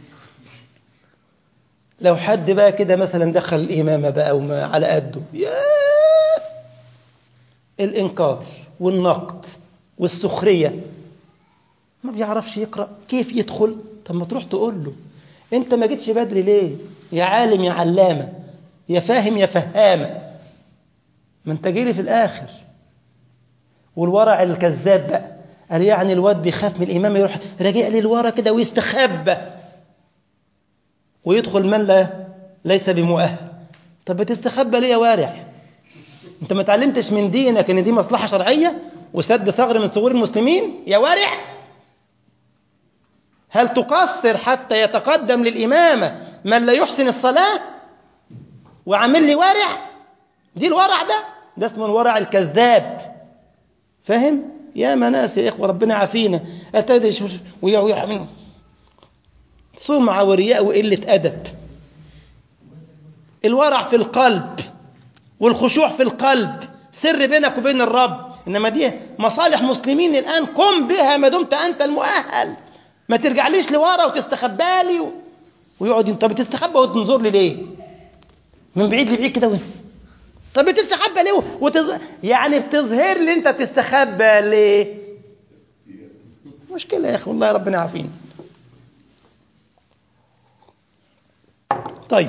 لو حد بقى كده مثلا دخل الإمامة بقى وما على قده ياه الإنكار والنقد والسخرية ما بيعرفش يقرأ كيف يدخل طب ما تروح تقول له انت ما جيتش بدري ليه يا عالم يا علامة يا فاهم يا فهامة ما انت جيلي في الآخر والورع الكذاب بقى قال يعني الواد بيخاف من الإمام يروح راجع لي لورا كده ويستخبى ويدخل من لا ليس بمؤهل طب بتستخبى ليه يا وارع انت ما اتعلمتش من دينك ان دي مصلحة شرعية وسد ثغر من ثغور المسلمين يا وارع هل تقصر حتى يتقدم للإمامة من لا يحسن الصلاة وعامل لي ورع دي الورع ده ده اسمه الورع الكذاب فاهم يا مناس يا إخوة ربنا عافينا أتدري ويا منه سمعة ورياء وقلة أدب الورع في القلب والخشوع في القلب سر بينك وبين الرب إنما دي مصالح مسلمين الآن قم بها ما دمت أنت المؤهل ما ترجعليش لورا وتستخبى و... ويقعد انت بتستخبى وتنظر لي ليه من بعيد لبعيد كده وين طب بتستخبى ليه وتز... يعني بتظهر لي انت تستخبى ليه مشكله يا اخي والله ربنا عافينا طيب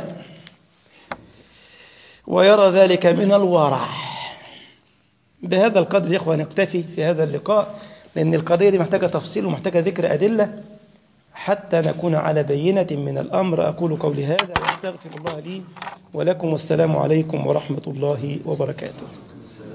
ويرى ذلك من الورع بهذا القدر يا اخوه نكتفي في هذا اللقاء لأن القضية دي محتاجة تفصيل ومحتاجة ذكر أدلة حتى نكون على بينة من الأمر أقول قولي هذا وأستغفر الله لي ولكم والسلام عليكم ورحمة الله وبركاته